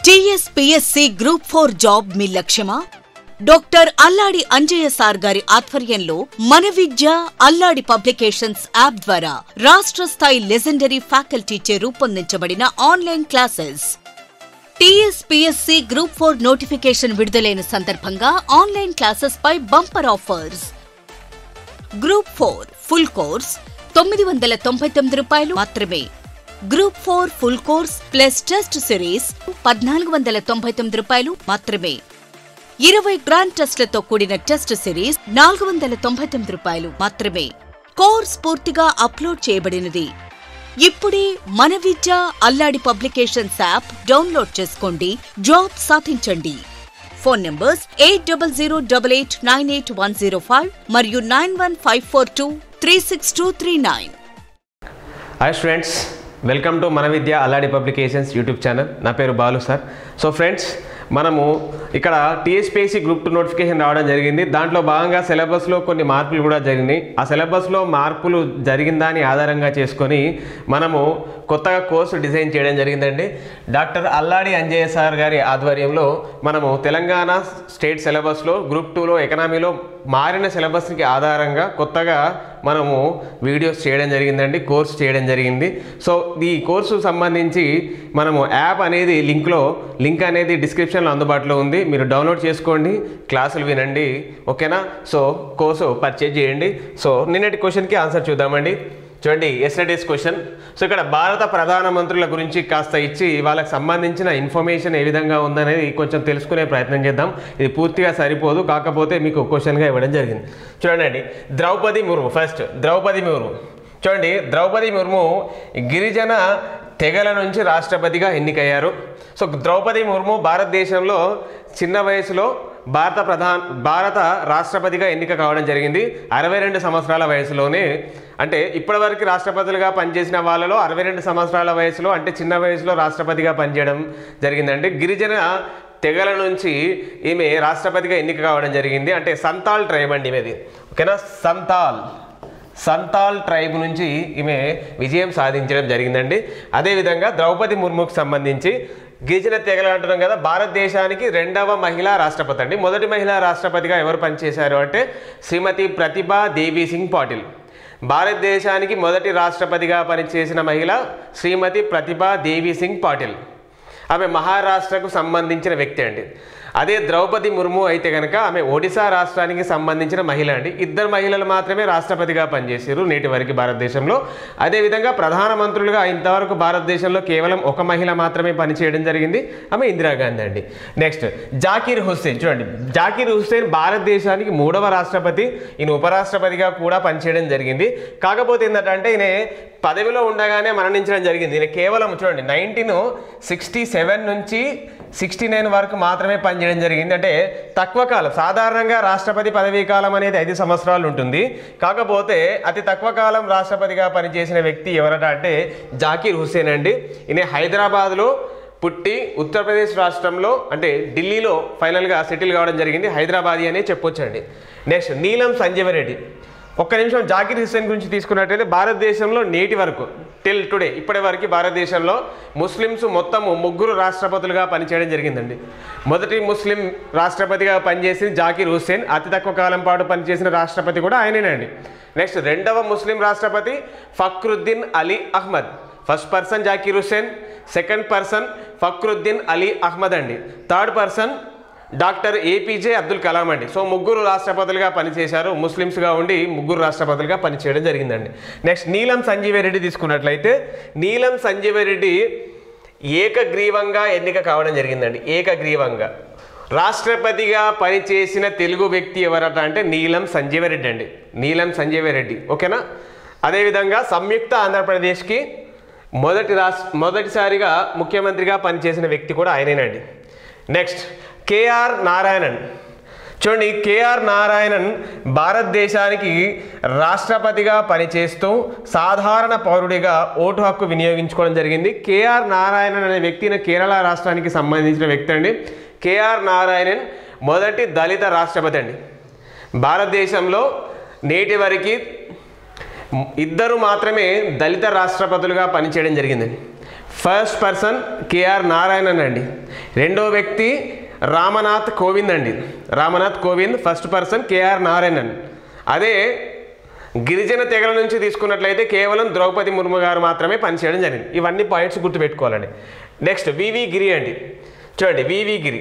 TSPSC group four job మీ లక్ష్యమా doctor Alladi Anjaiah sir గారి ఆధ్వర్యంలో మన విద్య అల్లాడి పబ్లికేషన్స్ యాప్ ద్వారా రాష్ట్ర స్థాయి లెజెండరీ ఫ్యాకల్టీచే రూపొందించబడిన online classes TSPSC group four notification విడుదలైన సందర్భంగా ఆన్లైన్ క్లాసెస్ పై bumper offers group four full course తొమ్మిది వందల తొంభై తొమ్మిది రూపాయలు మాత్రమే group four full course plus test series పద్నాలుగు వందల తొంభై తొమ్మిది రూపాయలు మాత్రమే ఇరవై గ్రాండ్ టెస్ట్లతో కూడిన టెస్ట్ సిరీస్ నాలుగు వందల తొంభై తొమ్మిది రూపాయలు మాత్రమే కోర్స్ పూర్తిగా అప్లోడ్ చేయబడినది ఇప్పుడే మన Vidya Alladi publications app download చేసుకోండి జాబ్ సాధించండి phone numbers eight double zero double eight nine eight one zero five మరియు nine one five four two three six two three nine hi students welcome to మన Vidya Alladi publications YouTube channel నా పేరు Balu sir so friends మనము ఇక్కడ TSPSC group two notification రావడం జరిగింది దాంట్లో భాగంగా సిలబస్లో కొన్ని మార్పులు కూడా జరిగినాయి ఆ సిలబస్లో మార్పులు జరిగిన దాని ఆధారంగా చేసుకొని మనము కొత్తగా కోర్సు డిజైన్ చేయడం జరిగిందండి డాక్టర్ అల్లాడి అంజయ్య సార్ గారి ఆధ్వర్యంలో మనము తెలంగాణ స్టేట్ సిలబస్లో గ్రూప్ టూలో ఎకనామీలో మారిన సిలబస్కి ఆధారంగా కొత్తగా మనము వీడియోస్ చేయడం జరిగిందండి కోర్స్ చేయడం జరిగింది సో ఈ కోర్సు సంబంధించి మనము యాప్ అనేది లింక్లో లింక్ అనేది డిస్క్రిప్షన్లో అందుబాటులో ఉంది మీరు డౌన్లోడ్ చేసుకోండి క్లాసులు వినండి ఓకేనా సో కోర్సు పర్చేజ్ చేయండి సో నిన్నటి క్వశ్చన్కి ఆన్సర్ చూద్దామండి చూడండి ఎస్టర్డేస్ క్వశ్చన్ సో ఇక్కడ భారత ప్రధానమంత్రుల గురించి కాస్త ఇచ్చి వాళ్ళకి సంబంధించిన ఇన్ఫర్మేషన్ ఏ విధంగా ఉందనేది కొంచెం తెలుసుకునే ప్రయత్నం చేద్దాం ఇది పూర్తిగా సరిపోదు కాకపోతే మీకు క్వశ్చన్గా ఇవ్వడం జరిగింది చూడండి ద్రౌపది ముర్ము ఫస్ట్ ద్రౌపది ముర్ము చూడండి ద్రౌపది ముర్ము గిరిజన తెగల నుంచి రాష్ట్రపతిగా ఎన్నికయ్యారు సో ద్రౌపది ముర్ము భారతదేశంలో చిన్న వయసులో భారత ప్రధాన భారత రాష్ట్రపతిగా ఎన్నిక కావడం జరిగింది అరవై రెండు సంవత్సరాల వయసులోనే అంటే ఇప్పటివరకు రాష్ట్రపతులుగా పనిచేసిన వాళ్ళలో అరవై రెండు సంవత్సరాల వయసులో అంటే చిన్న వయసులో రాష్ట్రపతిగా పనిచేయడం జరిగిందంటే గిరిజన తెగల నుంచి ఈమె రాష్ట్రపతిగా ఎన్నిక కావడం జరిగింది అంటే సంతాల్ ట్రైబ్ అండి ఈమెది ఓకేనా సంతాల్ సంతాల్ ట్రైబ్ నుంచి ఈమె విజయం సాధించడం జరిగిందండి అదేవిధంగా ద్రౌపది ముర్ముకు సంబంధించి గిరిజన తెగలు అంటున్నాం కదా భారతదేశానికి రెండవ మహిళా రాష్ట్రపతి అండి మొదటి మహిళా రాష్ట్రపతిగా ఎవరు పనిచేశారు అంటే శ్రీమతి ప్రతిభా దేవి సింగ్ పాటిల్ భారతదేశానికి మొదటి రాష్ట్రపతిగా పనిచేసిన మహిళ శ్రీమతి ప్రతిభా దేవి సింగ్ పాటిల్ ఆమె మహారాష్ట్రకు సంబంధించిన వ్యక్తి అండి అదే ద్రౌపది ముర్ము అయితే కనుక ఆమె ఒడిశా రాష్ట్రానికి సంబంధించిన మహిళ అండి ఇద్దరు మహిళలు మాత్రమే రాష్ట్రపతిగా పనిచేశారు నేటి వరకు భారతదేశంలో అదేవిధంగా ప్రధానమంత్రులుగా ఇంతవరకు భారతదేశంలో కేవలం ఒక మహిళ మాత్రమే పనిచేయడం జరిగింది ఆమె ఇందిరాగాంధీ అండి నెక్స్ట్ జాకీర్ హుస్సేన్ చూడండి జాకీర్ హుస్సేన్ భారతదేశానికి మూడవ రాష్ట్రపతి ఈయన ఉపరాష్ట్రపతిగా కూడా పనిచేయడం జరిగింది కాకపోతే ఏంటంటే ఈయన పదవిలో ఉండగానే మరణించడం జరిగింది ఈయన కేవలం చూడండి నైన్టీన్ సిక్స్టీ సెవెన్ నుంచి సిక్స్టీ నైన్ వరకు మాత్రమే పనిచేయడం జరిగింది అంటే తక్కువ కాలం సాధారణంగా రాష్ట్రపతి పదవీ కాలం అనేది ఐదు సంవత్సరాలు ఉంటుంది కాకపోతే అతి తక్కువ కాలం రాష్ట్రపతిగా పనిచేసిన వ్యక్తి ఎవరట అంటే జాకీర్ హుస్సేన్ అండి ఈయన హైదరాబాద్లో పుట్టి ఉత్తరప్రదేశ్ రాష్ట్రంలో అంటే ఢిల్లీలో ఫైనల్గా సెటిల్ కావడం జరిగింది హైదరాబాదీ అనే చెప్పొచ్చండి నెక్స్ట్ నీలం సంజీవ రెడ్డి ఒక్క నిమిషం జాకిర్ హుస్సేన్ గురించి తీసుకున్నట్టయితే భారతదేశంలో నేటి వరకు టిల్ టుడే ఇప్పటి వరకు భారతదేశంలో ముస్లిమ్స్ మొత్తము ముగ్గురు రాష్ట్రపతులుగా పనిచేయడం జరిగిందండి మొదటి ముస్లిం రాష్ట్రపతిగా పనిచేసిన జాకిర్ హుస్సేన్ అతి తక్కువ కాలం పాటు పనిచేసిన రాష్ట్రపతి కూడా ఆయనేనండి నెక్స్ట్ రెండవ ముస్లిం రాష్ట్రపతి Fakhruddin Ali Ahmed first person Zakir Hussain second person Fakhruddin Ali Ahmed అండి third person doctor APJ Abdul Kalam అండి సో ముగ్గురు రాష్ట్రపతులుగా పనిచేశారు ముస్లిమ్స్గా ఉండి ముగ్గురు రాష్ట్రపతులుగా పనిచేయడం జరిగిందండి నెక్స్ట్ నీలం సంజీవరెడ్డి తీసుకున్నట్లయితే నీలం సంజీవరెడ్డి ఏకగ్రీవంగా ఎన్నిక కావడం జరిగిందండి ఏకగ్రీవంగా రాష్ట్రపతిగా పనిచేసిన తెలుగు వ్యక్తి ఎవరట అంటే నీలం సంజీవరెడ్డి అండి నీలం సంజీవరెడ్డి ఓకేనా అదేవిధంగా సంయుక్త ఆంధ్రప్రదేశ్కి మొదటి రాష్ట్ర మొదటిసారిగా ముఖ్యమంత్రిగా పనిచేసిన వ్యక్తి కూడా ఆయనేనండి నెక్స్ట్ కేఆర్ నారాయణన్ చూడండి కేఆర్ నారాయణన్ భారతదేశానికి రాష్ట్రపతిగా పనిచేస్తూ సాధారణ పౌరుడిగా ఓటు హక్కు వినియోగించుకోవడం జరిగింది కేఆర్ నారాయణన్ అనే వ్యక్తిని కేరళ రాష్ట్రానికి సంబంధించిన వ్యక్తి అండి కేఆర్ నారాయణన్ మొదటి దళిత రాష్ట్రపతి అండి భారతదేశంలో నేటి వరకు ఇద్దరు మాత్రమే దళిత రాష్ట్రపతులుగా పనిచేయడం జరిగిందండి ఫస్ట్ పర్సన్ కేఆర్ నారాయణన్ అండి రెండో వ్యక్తి రామనాథ్ కోవింద్ అండి Ramnath Kovind first person KR Narayanan అదే గిరిజన తెగల నుంచి తీసుకున్నట్లయితే కేవలం ద్రౌపది ముర్ము గారు మాత్రమే పనిచేయడం జరిగింది ఇవన్నీ పాయింట్స్ గుర్తుపెట్టుకోవాలండి నెక్స్ట్ వివి గిరి అండి చూడండి వివి గిరి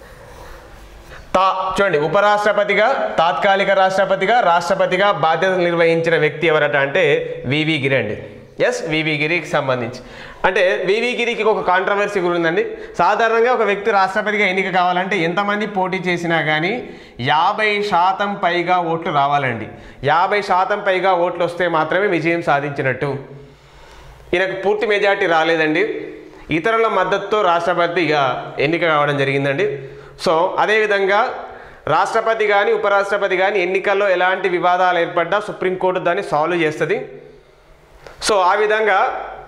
తా చూడండి ఉపరాష్ట్రపతిగా తాత్కాలిక రాష్ట్రపతిగా రాష్ట్రపతిగా బాధ్యతలు నిర్వహించిన వ్యక్తి ఎవరట అంటే వివి గిరి అండి ఎస్ వివి గిరికి సంబంధించి అంటే వివి గిరికి ఒక కాంట్రవర్సీ కూడా ఉందండి సాధారణంగా ఒక వ్యక్తి రాష్ట్రపతిగా ఎన్నిక కావాలంటే ఎంతమంది పోటీ చేసినా కానీ యాభై శాతం పైగా ఓట్లు రావాలండి యాభై శాతం పైగా ఓట్లు వస్తే మాత్రమే విజయం సాధించినట్టు ఈయనకు పూర్తి మెజార్టీ రాలేదండి ఇతరుల మద్దతుతో రాష్ట్రపతిగా ఎన్నిక కావడం జరిగిందండి సో అదేవిధంగా రాష్ట్రపతి కానీ ఉపరాష్ట్రపతి కానీ ఎన్నికల్లో ఎలాంటి వివాదాలు ఏర్పడ్డా సుప్రీంకోర్టు దాన్ని సాల్వ్ చేస్తుంది సో ఆ విధంగా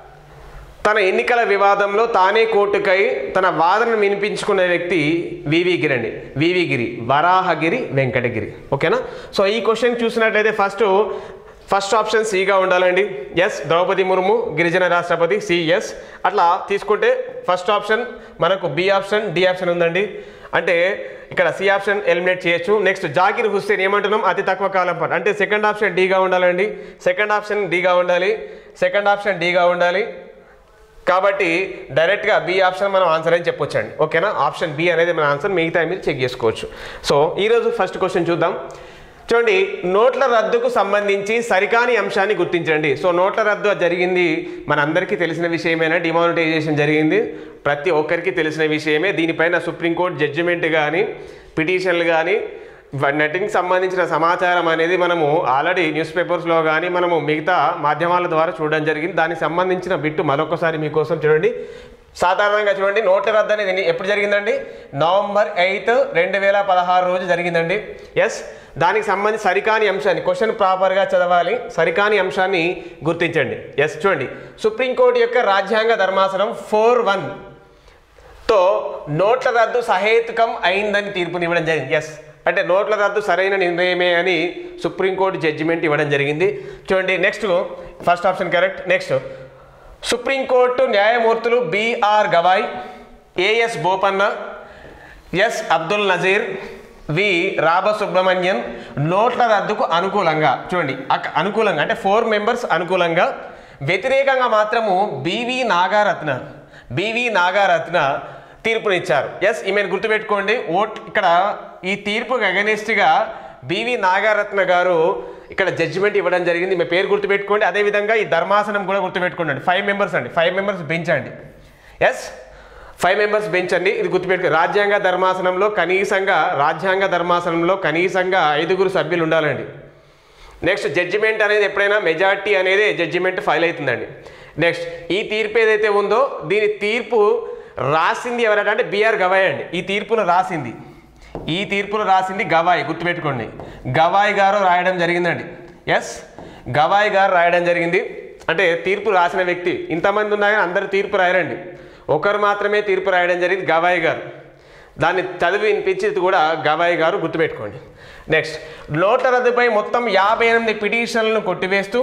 తన ఎన్నికల వివాదంలో తానే కోర్టుకై తన వాదనను వినిపించుకున్న వ్యక్తి వివి గిరి అండి వివి గిరి వరాహగిరి వెంకటగిరి ఓకేనా సో ఈ క్వశ్చన్ చూసినట్లయితే ఫస్ట్ ఫస్ట్ ఆప్షన్ సిగా ఉండాలండి ఎస్ ద్రౌపది ముర్ము గిరిజన రాష్ట్రపతి సిఎస్ అట్లా తీసుకుంటే ఫస్ట్ ఆప్షన్ మనకు బి ఆప్షన్ డి ఆప్షన్ ఉందండి అంటే ఇక్కడ సి ఆప్షన్ ఎలిమినేట్ చేయొచ్చు నెక్స్ట్ జాకిర్ హుస్సేన్ ఏమంటున్నాం అతి తక్కువ కాలం పాటు అంటే సెకండ్ ఆప్షన్ డీగా ఉండాలండి సెకండ్ ఆప్షన్ డీగా ఉండాలి సెకండ్ ఆప్షన్ డీగా ఉండాలి కాబట్టి డైరెక్ట్గా బి ఆప్షన్ మనం ఆన్సర్ అని చెప్పొచ్చండి ఓకేనా ఆప్షన్ బి అనేది మన ఆన్సర్ మిగతా మీరు చెక్ చేసుకోవచ్చు సో ఈరోజు ఫస్ట్ క్వశ్చన్ చూద్దాం చూడండి నోట్ల రద్దుకు సంబంధించి సరికాని అంశాన్ని గుర్తించండి సో నోట్ల రద్దు జరిగింది మనందరికీ తెలిసిన విషయమేనా డిమానిటైజేషన్ జరిగింది ప్రతి ఒక్కరికి తెలిసిన విషయమే దీనిపైన సుప్రీంకోర్టు జడ్జిమెంట్ కానీ పిటిషన్లు కానీ వాటికి సంబంధించిన సమాచారం అనేది మనము ఆల్రెడీ న్యూస్ పేపర్స్లో కానీ మనము మిగతా మాధ్యమాల ద్వారా చూడడం జరిగింది దానికి సంబంధించిన బిట్టు మరొకసారి మీకోసం చూడండి సాధారణంగా చూడండి నోట్ల రద్దు అనేది ఎన్ని- ఎప్పుడు జరిగిందండి నవంబర్ ఎయిత్ రెండు వేల పదహారు రోజు జరిగిందండి ఎస్ దానికి సంబంధించి సరికాని అంశాన్ని క్వశ్చన్ ప్రాపర్గా చదవాలి సరికాని అంశాన్ని గుర్తించండి ఎస్ చూడండి సుప్రీంకోర్టు యొక్క రాజ్యాంగ ధర్మాసనం ఫోర్ వన్ తో నోట్ల రద్దు సహేతుకం అయిందని తీర్పునివ్వడం జరిగింది ఎస్ అంటే నోట్ల రద్దు సరైన నిర్ణయమే అని సుప్రీంకోర్టు జడ్జిమెంట్ ఇవ్వడం జరిగింది చూడండి next first option correct next supreme court న్యాయమూర్తులు BR Gavai AS Bopanna S Abdul Nazeer V Ramasubramanian నోట్ల రద్దుకు అనుకూలంగా చూడండి అక- అనుకూలంగా అంటే ఫోర్ మెంబర్స్ అనుకూలంగా వ్యతిరేకంగా మాత్రము బివి నాగారత్న బివి నాగారత్న తీర్పునిచ్చారు ఎస్ ఈమెను గుర్తుపెట్టుకోండి ఓట్ ఇక్కడ ఈ తీర్పుకు అగనిస్ట్గా బివి నాగారత్న గారు ఇక్కడ జడ్జిమెంట్ ఇవ్వడం జరిగింది మీ పేరు గుర్తుపెట్టుకోండి అదేవిధంగా ఈ ధర్మాసనం కూడా గుర్తుపెట్టుకోండి ఫైవ్ మెంబర్స్ అండి ఫైవ్ మెంబర్స్ బెంచ్ అండి ఎస్ ఫైవ్ మెంబర్స్ బెంచ్ అండి ఇది గుర్తుపెట్టుకో రాజ్యాంగ ధర్మాసనంలో కనీసంగా రాజ్యాంగ ధర్మాసనంలో కనీసంగా ఐదుగురు సభ్యులు ఉండాలండి నెక్స్ట్ జడ్జిమెంట్ అనేది ఎప్పుడైనా మెజార్టీ అనేది జడ్జిమెంట్ ఫైల్ అవుతుందండి నెక్స్ట్ ఈ తీర్పు ఏదైతే ఉందో దీని తీర్పు రాసింది ఎవరంటే అంటే బిఆర్ గవాయ్ అండి ఈ తీర్పును రాసింది ఈ తీర్పును రాసింది గవాయ్ గుర్తుపెట్టుకోండి గవాయ్ గారు రాయడం జరిగిందండి ఎస్ గవాయ్ గారు రాయడం జరిగింది అంటే తీర్పు రాసిన వ్యక్తి ఇంతమంది ఉన్నా కానీ అందరు తీర్పు రాయరండి ఒకరు మాత్రమే తీర్పు రాయడం జరిగింది గవాయ్ గారు దాన్ని చదివి వినిపించేది కూడా గవాయ్ గారు గుర్తుపెట్టుకోండి నెక్స్ట్ నోట్ల రద్దుపై మొత్తం యాభై ఎనిమిది పిటిషన్లను కొట్టివేస్తూ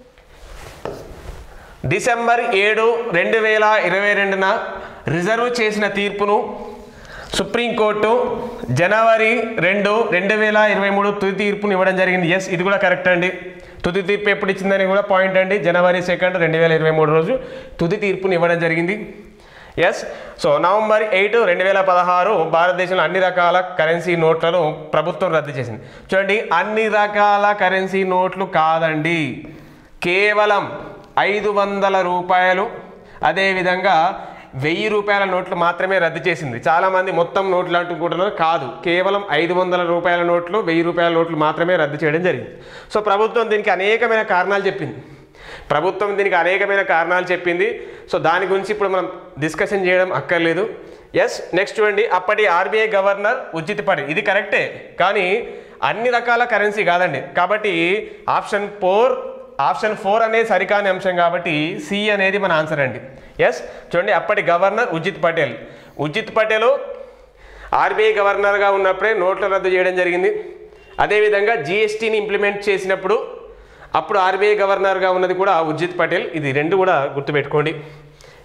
డిసెంబర్ ఏడు రెండు వేల ఇరవై రెండున రిజర్వ్ చేసిన తీర్పును సుప్రీంకోర్టు జనవరి రెండు రెండు వేల ఇరవై మూడు తుది తీర్పును ఇవ్వడం జరిగింది ఎస్ ఇది కూడా కరెక్ట్ అండి తుది తీర్పు ఎప్పుడు ఇచ్చిందని కూడా పాయింట్ అండి జనవరి సెకండ్ రెండు వేల ఇరవై మూడు రోజు తుది తీర్పును ఇవ్వడం జరిగింది ఎస్ సో నవంబర్ ఎయిట్ రెండు వేల పదహారు భారతదేశంలో అన్ని రకాల కరెన్సీ నోట్లను ప్రభుత్వం రద్దు చేసింది చూడండి అన్ని రకాల కరెన్సీ నోట్లు కాదండి కేవలం ఐదు వందల రూపాయలు అదేవిధంగా వెయ్యి రూపాయల నోట్లు మాత్రమే రద్దు చేసింది చాలామంది మొత్తం నోట్లు అంటుకుంటున్నారు కాదు కేవలం ఐదు వందల రూపాయల నోట్లు వెయ్యి రూపాయల నోట్లు మాత్రమే రద్దు చేయడం జరిగింది సో ప్రభుత్వం దీనికి అనేకమైన కారణాలు చెప్పింది ప్రభుత్వం దీనికి అనేకమైన కారణాలు చెప్పింది సో దాని గురించి ఇప్పుడు మనం డిస్కషన్ చేయడం అక్కర్లేదు ఎస్ నెక్స్ట్ చూడండి అప్పటి ఆర్బీఐ గవర్నర్ ఉచిత్ పటేల్ ఇది కరెక్టే కానీ అన్ని రకాల కరెన్సీ కాదండి కాబట్టి ఆప్షన్ ఫోర్ ఆప్షన్ ఫోర్ అనేది సరికాని అంశం కాబట్టి సి అనేది మన ఆన్సర్ అండి ఎస్ చూడండి అప్పటి గవర్నర్ ఉజిత్ పటేల్ ఉజిత్ పటేల్ ఆర్బీఐ గవర్నర్గా ఉన్నప్పుడే నోట్ల రద్దు చేయడం జరిగింది అదేవిధంగా జిఎస్టీని ఇంప్లిమెంట్ చేసినప్పుడు అప్పుడు ఆర్బీఐ గవర్నర్గా ఉన్నది కూడా ఉజిత్ పటేల్ ఇది రెండు కూడా గుర్తుపెట్టుకోండి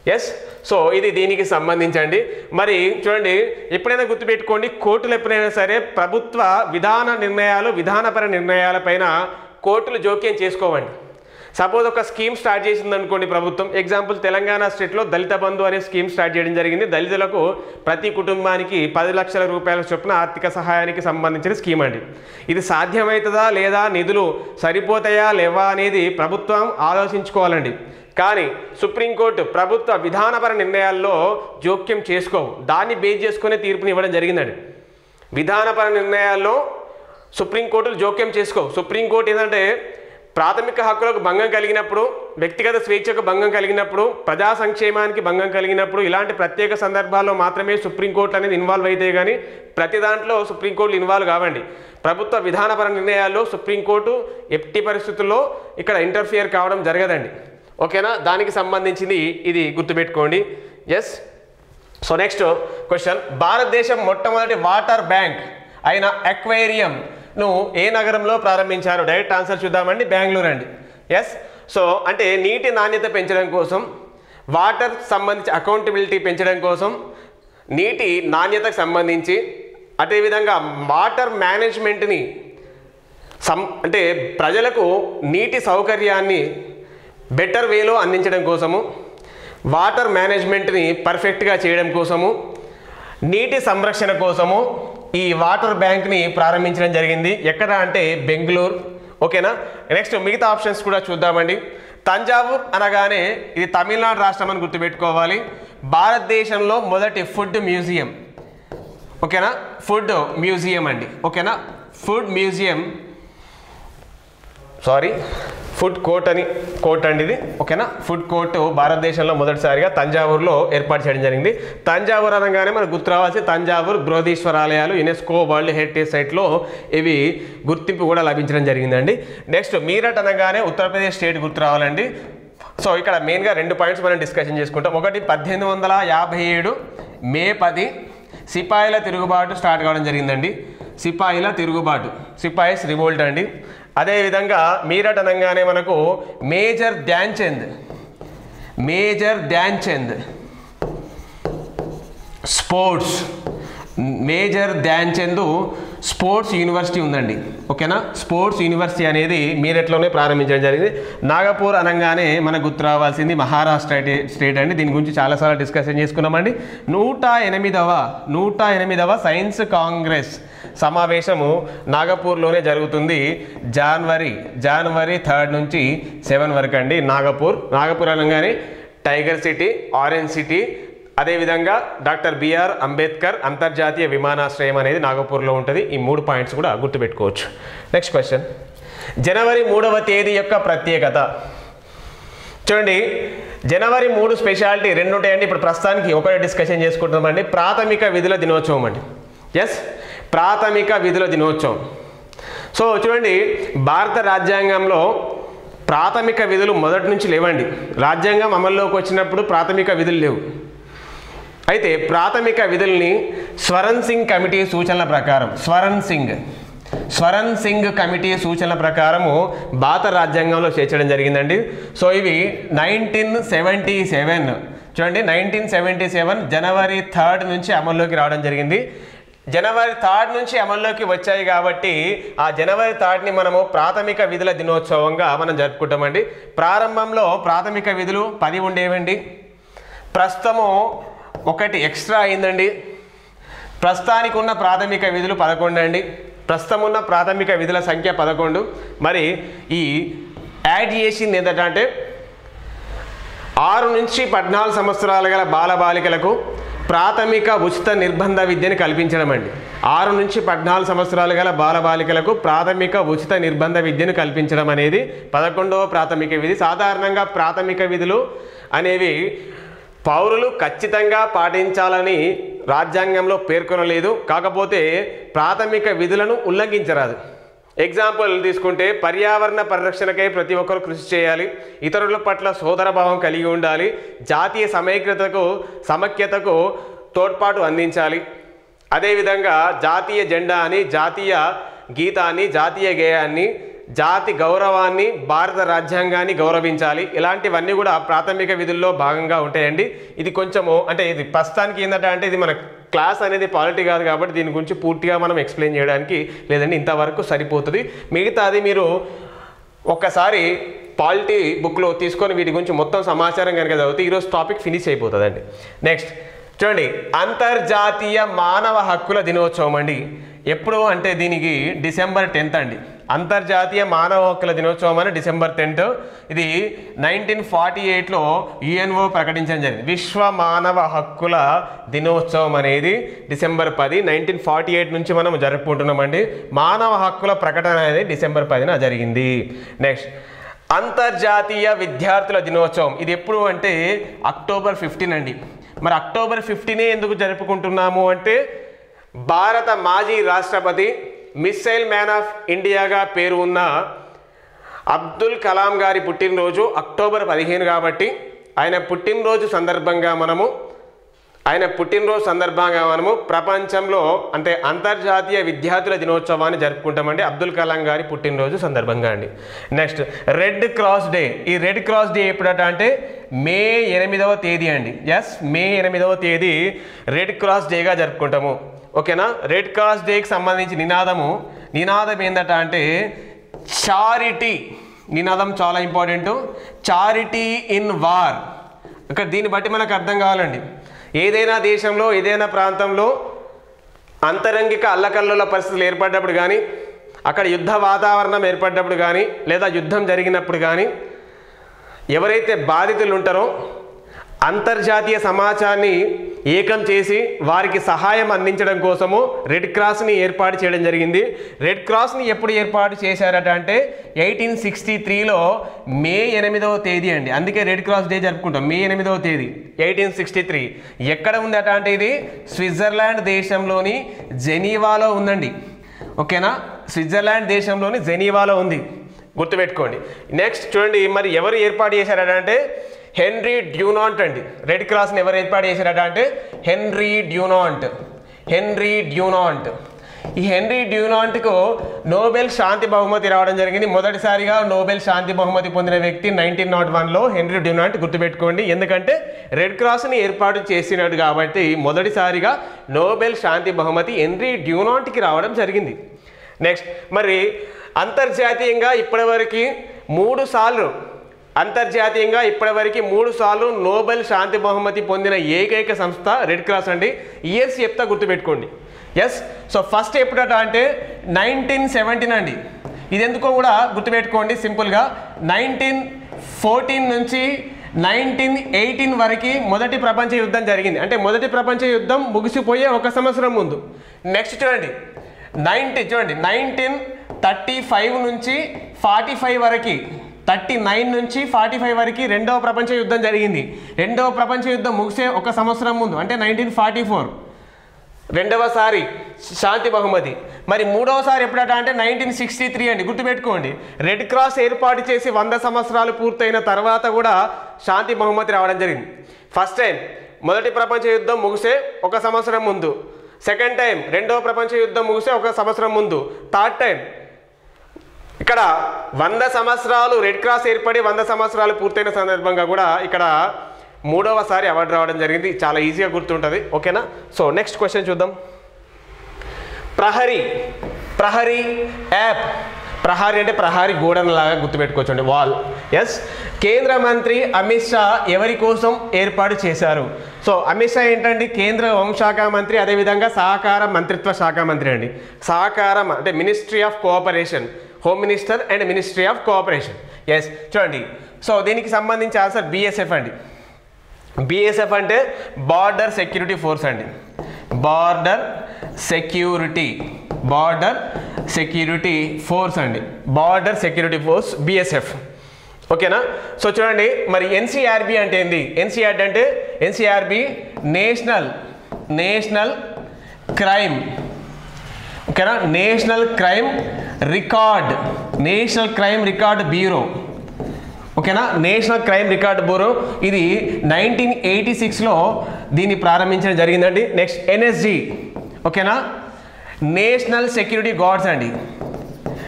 ఎస్ సో ఇది దీనికి సంబంధించండి మరి చూడండి ఎప్పుడైనా గుర్తుపెట్టుకోండి కోర్టులు ఎప్పుడైనా సరే ప్రభుత్వ విధాన నిర్ణయాలు విధానపర నిర్ణయాలపైన కోర్టులు జోక్యం చేసుకోవండి సపోజ్ ఒక స్కీమ్ స్టార్ట్ చేసింది అనుకోండి ప్రభుత్వం ఎగ్జాంపుల్ తెలంగాణ స్టేట్లో దళిత బంధు అనే స్కీమ్ స్టార్ట్ చేయడం జరిగింది దళితులకు ప్రతి కుటుంబానికి పది లక్షల రూపాయల చొప్పున ఆర్థిక సహాయానికి సంబంధించిన స్కీమ్ అండి ఇది సాధ్యమవుతుందా లేదా నిధులు సరిపోతాయా లేవా అనేది ప్రభుత్వం ఆలోచించుకోవాలండి కానీ సుప్రీంకోర్టు ప్రభుత్వ విధానపర నిర్ణయాల్లో జోక్యం చేసుకోవు దాన్ని బేస్ చేసుకునే తీర్పుని ఇవ్వడం జరిగిందండి విధానపర నిర్ణయాల్లో సుప్రీంకోర్టులు జోక్యం చేసుకోవు సుప్రీంకోర్టు ఏంటంటే ప్రాథమిక హక్కులకు భంగం కలిగినప్పుడు వ్యక్తిగత స్వేచ్ఛకు భంగం కలిగినప్పుడు ప్రజా సంక్షేమానికి భంగం కలిగినప్పుడు ఇలాంటి ప్రత్యేక సందర్భాల్లో మాత్రమే సుప్రీంకోర్టు అనేది ఇన్వాల్వ్ అయితే కానీ ప్రతి దాంట్లో సుప్రీంకోర్టు ఇన్వాల్వ్ కావండి ప్రభుత్వ విధానపర నిర్ణయాల్లో సుప్రీంకోర్టు ఎట్టి పరిస్థితుల్లో ఇక్కడ ఇంటర్ఫియర్ కావడం జరగదండి ఓకేనా దానికి సంబంధించింది ఇది గుర్తుపెట్టుకోండి ఎస్ సో నెక్స్ట్ క్వశ్చన్ భారతదేశం మొట్టమొదటి వాటర్ బ్యాంక్ అయిన అక్వేరియంను ఏ నగరంలో ప్రారంభించారు డైరెక్ట్ ఆన్సర్ చూద్దామండి బెంగళూరు అండి ఎస్ సో అంటే నీటి నాణ్యత పెంచడం కోసం వాటర్ సంబంధించి అకౌంటబిలిటీ పెంచడం కోసం నీటి నాణ్యతకు సంబంధించి అదేవిధంగా వాటర్ మేనేజ్మెంట్ని సం అంటే ప్రజలకు నీటి సౌకర్యాన్ని బెటర్ వేలో అందించడం కోసము వాటర్ మేనేజ్మెంట్ని పర్ఫెక్ట్గా చేయడం కోసము నీటి సంరక్షణ కోసము ఈ వాటర్ బ్యాంక్ని ప్రారంభించడం జరిగింది ఎక్కడ అంటే బెంగళూరు ఓకేనా నెక్స్ట్ మిగతా ఆప్షన్స్ కూడా చూద్దామండి తంజావూర్ అనగానే ఇది తమిళనాడు రాష్ట్రం అని గుర్తుపెట్టుకోవాలి భారతదేశంలో మొదటి ఫుడ్ మ్యూజియం ఓకేనా ఫుడ్ మ్యూజియం అండి ఓకేనా food museum sorry food court అని కోర్ట్ అండి ఇది ఓకేనా ఫుడ్ కోర్ట్ భారతదేశంలో మొదటిసారిగా తంజావూరులో ఏర్పాటు చేయడం జరిగింది తంజావూరు అనగానే మనకు గుర్తు రావాల్సి తంజావూరు బృహదీశ్వర ఆలయాలు యునెస్కో వరల్డ్ హెరిటేజ్ సైట్లో ఇవి గుర్తింపు కూడా లభించడం జరిగిందండి నెక్స్ట్ మీరట్ అనగానే ఉత్తరప్రదేశ్ స్టేట్ గుర్తు రావాలండి సో ఇక్కడ మెయిన్గా రెండు పాయింట్స్ మనం డిస్కషన్ చేసుకుంటాం ఒకటి పద్దెనిమిది వందల యాభై ఏడు మే పది సిపాయిల తిరుగుబాటు స్టార్ట్ కావడం జరిగిందండి సిపాయిల తిరుగుబాటు సిపాయిస్ రివోల్ట్ అండి అదేవిధంగా మీరట్ అనగానే మనకు major Dhyan Chand major Dhyan Chand sports major Dhyan Chand sports university ఉందండి ఓకేనా స్పోర్ట్స్ యూనివర్సిటీ అనేది మీరట్లోనే ప్రారంభించడం జరిగింది నాగపూర్ అనగానే మనకు గుర్తు రావాల్సింది మహారాష్ట్ర స్టేట్ స్టేట్ అండి దీని గురించి చాలాసార్లు డిస్కషన్ చేసుకున్నామండి నూట ఎనిమిదవ నూట ఎనిమిదవ సైన్స్ కాంగ్రెస్ సమావేశము నాగపూర్లోనే జరుగుతుంది జనవరి జనవరి థర్డ్ నుంచి సెవెన్ వరకు అండి నాగపూర్ నాగపూర్ అనగానే టైగర్ సిటీ ఆరెంజ్ సిటీ అదేవిధంగా డాక్టర్ బిఆర్ అంబేద్కర్ అంతర్జాతీయ విమానాశ్రయం అనేది నాగపూర్లో ఉంటుంది ఈ మూడు పాయింట్స్ కూడా గుర్తుపెట్టుకోవచ్చు నెక్స్ట్ క్వశ్చన్ జనవరి మూడవ తేదీ యొక్క ప్రత్యేకత చూడండి జనవరి మూడు స్పెషాలిటీ రెండు ఉంటాయండి ఇప్పుడు ప్రస్తుతానికి ఒకటి డిస్కషన్ చేసుకుంటున్నామండి ప్రాథమిక విధుల దినోత్సవం అండి ఎస్ ప్రాథమిక విధుల దినోత్సవం సో చూడండి భారత రాజ్యాంగంలో ప్రాథమిక విధులు మొదటి నుంచి లేవండి రాజ్యాంగం అమల్లోకి వచ్చినప్పుడు ప్రాథమిక విధులు లేవు అయితే ప్రాథమిక విధుల్ని స్వరణ్ సింగ్ కమిటీ సూచనల ప్రకారం స్వరణ్ సింగ్ స్వరణ్ సింగ్ కమిటీ సూచనల ప్రకారము భారత రాజ్యాంగంలో చేర్చడం జరిగిందండి సో ఇవి నైన్టీన్ సెవెంటీ సెవెన్ చూడండి నైన్టీన్ సెవెంటీ సెవెన్ జనవరి థర్డ్ నుంచి అమల్లోకి రావడం జరిగింది జనవరి థర్డ్ నుంచి అమల్లోకి వచ్చాయి కాబట్టి ఆ జనవరి థర్డ్ని మనము ప్రాథమిక విధుల దినోత్సవంగా మనం జరుపుకుంటామండి ప్రారంభంలో ప్రాథమిక విధులు పది ఉండేవండి ప్రస్తుతము ఒకటి ఎక్స్ట్రా అయిందండి ప్రస్తుతానికి ఉన్న ప్రాథమిక విధులు పదకొండు అండి ప్రస్తుతం ఉన్న ప్రాథమిక విధుల సంఖ్య పదకొండు మరి ఈ యాడ్ చేసింది ఏంటంటే ఆరు నుంచి పద్నాలుగు సంవత్సరాల గల బాలబాలికలకు ప్రాథమిక ఉచిత నిర్బంధ విద్యను కల్పించడం అండి ఆరు నుంచి పద్నాలుగు సంవత్సరాలు గల బాలబాలికలకు ప్రాథమిక ఉచిత నిర్బంధ విద్యను కల్పించడం అనేది పదకొండవ ప్రాథమిక విధి సాధారణంగా ప్రాథమిక విధులు అనేవి పౌరులు ఖచ్చితంగా పాటించాలని రాజ్యాంగంలో పేర్కొనలేదు కాకపోతే ప్రాథమిక విధులను ఉల్లంఘించరాదు ఎగ్జాంపుల్ తీసుకుంటే పర్యావరణ పరిరక్షణకై ప్రతి ఒక్కరు కృషి చేయాలి ఇతరుల పట్ల సోదరభావం కలిగి ఉండాలి జాతీయ సమైక్యతకు సమైక్యతకు తోడ్పాటు అందించాలి అదేవిధంగా జాతీయ జెండా అని జాతీయ గీతాన్ని జాతీయ గేయాన్ని జాతి గౌరవాన్ని భారత రాజ్యాంగాన్ని గౌరవించాలి ఇలాంటివన్నీ కూడా ప్రాథమిక విధుల్లో భాగంగా ఉంటాయండి ఇది కొంచెము అంటే ఇది ప్రస్తుతానికి ఏంటంటే అంటే ఇది మన క్లాస్ అనేది పాలిటీ కాదు కాబట్టి దీని గురించి పూర్తిగా మనం ఎక్స్ప్లెయిన్ చేయడానికి లేదంటే ఇంతవరకు సరిపోతుంది మిగతాది మీరు ఒక్కసారి పాలిటీ బుక్లో తీసుకొని వీటి గురించి మొత్తం సమాచారం కనుక చదివితే ఈరోజు టాపిక్ ఫినిష్ అయిపోతుందండి నెక్స్ట్ చూడండి అంతర్జాతీయ మానవ హక్కుల దినోత్సవం అండి ఎప్పుడు అంటే దీనికి డిసెంబర్ టెన్త్ అండి అంతర్జాతీయ మానవ హక్కుల దినోత్సవం అని డిసెంబర్ టెన్త్ ఇది నైన్టీన్ ఫార్టీ ఎయిట్లో యుఎన్ఓ ప్రకటించడం జరిగింది విశ్వ మానవ హక్కుల దినోత్సవం అనేది డిసెంబర్ పది నైన్టీన్ ఫార్టీ ఎయిట్ నుంచి మనం జరుపుకుంటున్నామండి మానవ హక్కుల ప్రకటన అనేది డిసెంబర్ పదిన జరిగింది నెక్స్ట్ అంతర్జాతీయ విద్యార్థుల దినోత్సవం ఇది ఎప్పుడు అంటే అక్టోబర్ ఫిఫ్టీన్ అండి మరి అక్టోబర్ ఫిఫ్టీనే ఎందుకు జరుపుకుంటున్నాము అంటే భారత మాజీ రాష్ట్రపతి మిస్సైల్ మ్యాన్ ఆఫ్ ఇండియాగా పేరు ఉన్న అబ్దుల్ కలాం గారి పుట్టినరోజు అక్టోబర్ పదిహేను కాబట్టి ఆయన పుట్టినరోజు సందర్భంగా మనము ఆయన పుట్టినరోజు సందర్భంగా మనము ప్రపంచంలో అంటే అంతర్జాతీయ విద్యార్థుల దినోత్సవాన్ని జరుపుకుంటామండి అబ్దుల్ కలాం గారి పుట్టినరోజు సందర్భంగా అండి నెక్స్ట్ రెడ్ క్రాస్ డే ఈ రెడ్ క్రాస్ డే ఎప్పుడట అంటే మే ఎనిమిదవ తేదీ అండి ఎస్ మే ఎనిమిదవ తేదీ రెడ్ క్రాస్ డేగా జరుపుకుంటాము ఓకేనా రెడ్ క్రాస్ డేకి సంబంధించి నినాదము నినాదం ఏందట అంటే చారిటీ నినాదం చాలా ఇంపార్టెంట్ చారిటీ ఇన్ వార్ ఇక్కడ దీన్ని బట్టి మనకు అర్థం కావాలండి ఏదైనా దేశంలో ఏదైనా ప్రాంతంలో అంతరంగిక అల్లకల్లోల పరిస్థితులు ఏర్పడ్డప్పుడు కానీ అక్కడ యుద్ధ వాతావరణం ఏర్పడ్డప్పుడు కానీ లేదా యుద్ధం జరిగినప్పుడు కానీ ఎవరైతే బాధితులు ఉంటారో అంతర్జాతీయ సమాచారాన్ని ఏకం చేసి వారికి సహాయం అందించడం కోసము రెడ్ క్రాస్ని ఏర్పాటు చేయడం జరిగింది రెడ్ క్రాస్ని ఎప్పుడు ఏర్పాటు చేశారట అంటే ఎయిటీన్ సిక్స్టీ త్రీలో మే ఎనిమిదవ తేదీ అండి అందుకే రెడ్ క్రాస్ డే జరుపుకుంటాం మే ఎనిమిదవ తేదీ ఎయిటీన్ సిక్స్టీ త్రీ ఎక్కడ ఉందట అంటే ఇది స్విట్జర్లాండ్ దేశంలోని జెనీవాలో ఉందండి ఓకేనా స్విట్జర్లాండ్ దేశంలోని జెనీవాలో ఉంది గుర్తుపెట్టుకోండి నెక్స్ట్ చూడండి మరి ఎవరు ఏర్పాటు చేశారట అంటే హెన్రీ డ్యూనాంట్ అండి రెడ్ క్రాస్ని ఎవరు ఏర్పాటు చేశారట అంటే హెన్రీ డ్యూనాంట్ హెన్రీ డ్యూనాంట్ ఈ హెన్రీ డ్యూనాంట్కు నోబెల్ శాంతి బహుమతి రావడం జరిగింది మొదటిసారిగా నోబెల్ శాంతి బహుమతి పొందిన వ్యక్తి నైన్టీన్ నాట్ వన్లో హెన్రీ డ్యూనాంట్ గుర్తుపెట్టుకోండి ఎందుకంటే రెడ్ క్రాస్ని ఏర్పాటు చేసినాడు కాబట్టి మొదటిసారిగా నోబెల్ శాంతి బహుమతి హెన్రీ డ్యూనాంట్కి రావడం జరిగింది నెక్స్ట్ మరి అంతర్జాతీయంగా ఇప్పటివరకు మూడు సార్లు అంతర్జాతీయంగా ఇప్పటివరకు మూడు సార్లు నోబెల్ శాంతి బహుమతి పొందిన ఏకైక సంస్థ రెడ్ క్రాస్ అండి ఇయర్స్ చెప్తా గుర్తుపెట్టుకోండి ఎస్ సో ఫస్ట్ ఎప్పుడట అంటే నైన్టీన్ సెవెంటీన్ అండి ఇది ఎందుకో కూడా గుర్తుపెట్టుకోండి సింపుల్గా నైన్టీన్ ఫోర్టీన్ నుంచి నైన్టీన్ ఎయిటీన్ వరకు మొదటి ప్రపంచ యుద్ధం జరిగింది అంటే మొదటి ప్రపంచ యుద్ధం ముగిసిపోయే ఒక సంవత్సరం ముందు నెక్స్ట్ చూడండి నైన్టీన్ చూడండి నైన్టీన్ థర్టీ ఫైవ్ నుంచి ఫార్టీ ఫైవ్ వరకు థర్టీ నైన్ నుంచి ఫార్టీ ఫైవ్ వరకు రెండవ ప్రపంచ యుద్ధం జరిగింది రెండవ ప్రపంచ యుద్ధం ముగిసే ఒక సంవత్సరం ముందు అంటే నైన్టీన్ ఫార్టీ ఫోర్ రెండవసారి శాంతి బహుమతి మరి మూడవసారి ఎప్పుడట అంటే నైన్టీన్ సిక్స్టీ త్రీ అండి గుర్తుపెట్టుకోండి రెడ్ క్రాస్ ఏర్పాటు చేసి వంద సంవత్సరాలు పూర్తయిన తర్వాత కూడా శాంతి బహుమతి రావడం జరిగింది ఫస్ట్ టైం మొదటి ప్రపంచ యుద్ధం ముగిసే ఒక సంవత్సరం ముందు సెకండ్ టైం రెండవ ప్రపంచ యుద్ధం ముగిసే ఒక సంవత్సరం ముందు థర్డ్ టైం ఇక్కడ వంద సంవత్సరాలు రెడ్ క్రాస్ ఏర్పడి వంద సంవత్సరాలు పూర్తయిన సందర్భంగా కూడా ఇక్కడ మూడవసారి అవార్డు రావడం జరిగింది చాలా ఈజీగా గుర్తుంటుంది ఓకేనా సో నెక్స్ట్ క్వశ్చన్ చూద్దాం ప్రహరీ ప్రహరీ యాప్ ప్రహారీ అంటే ప్రహారీ గోడనలాగా గుర్తుపెట్టుకోవచ్చండి వాల్ ఎస్ కేంద్ర మంత్రి అమిత్ షా ఎవరి కోసం ఏర్పాటు చేశారు సో అమిత్ షా ఏంటండి కేంద్ర హోంశాఖ మంత్రి అదేవిధంగా సహకార మంత్రిత్వ శాఖ మంత్రి అండి సహకారం అంటే ministry of cooperation home minister and ministry of cooperation yes చూడండి సో దీనికి సంబంధించి ఆన్సర్ బిఎస్ఎఫ్ అండి బిఎస్ఎఫ్ అంటే బార్డర్ సెక్యూరిటీ ఫోర్స్ అండి border security border security force అండి బార్డర్ సెక్యూరిటీ ఫోర్స్ బిఎస్ఎఫ్ ఓకేనా సో చూడండి మరి ఎన్సీఆర్బి అంటే ఏంది ఎన్సీఆర్బి అంటే ఎన్సీఆర్బి నేషనల్ నేషనల్ క్రైమ్ ఓకేనా national crime record national crime record bureau ఓకేనా నేషనల్ క్రైమ్ రికార్డ్ బ్యూరో ఇది నైన్టీన్ ఎయిటీ సిక్స్లో దీన్ని ప్రారంభించడం జరిగిందండి నెక్స్ట్ ఎన్ఎస్జి ఓకేనా నేషనల్ సెక్యూరిటీ గార్డ్స్ అండి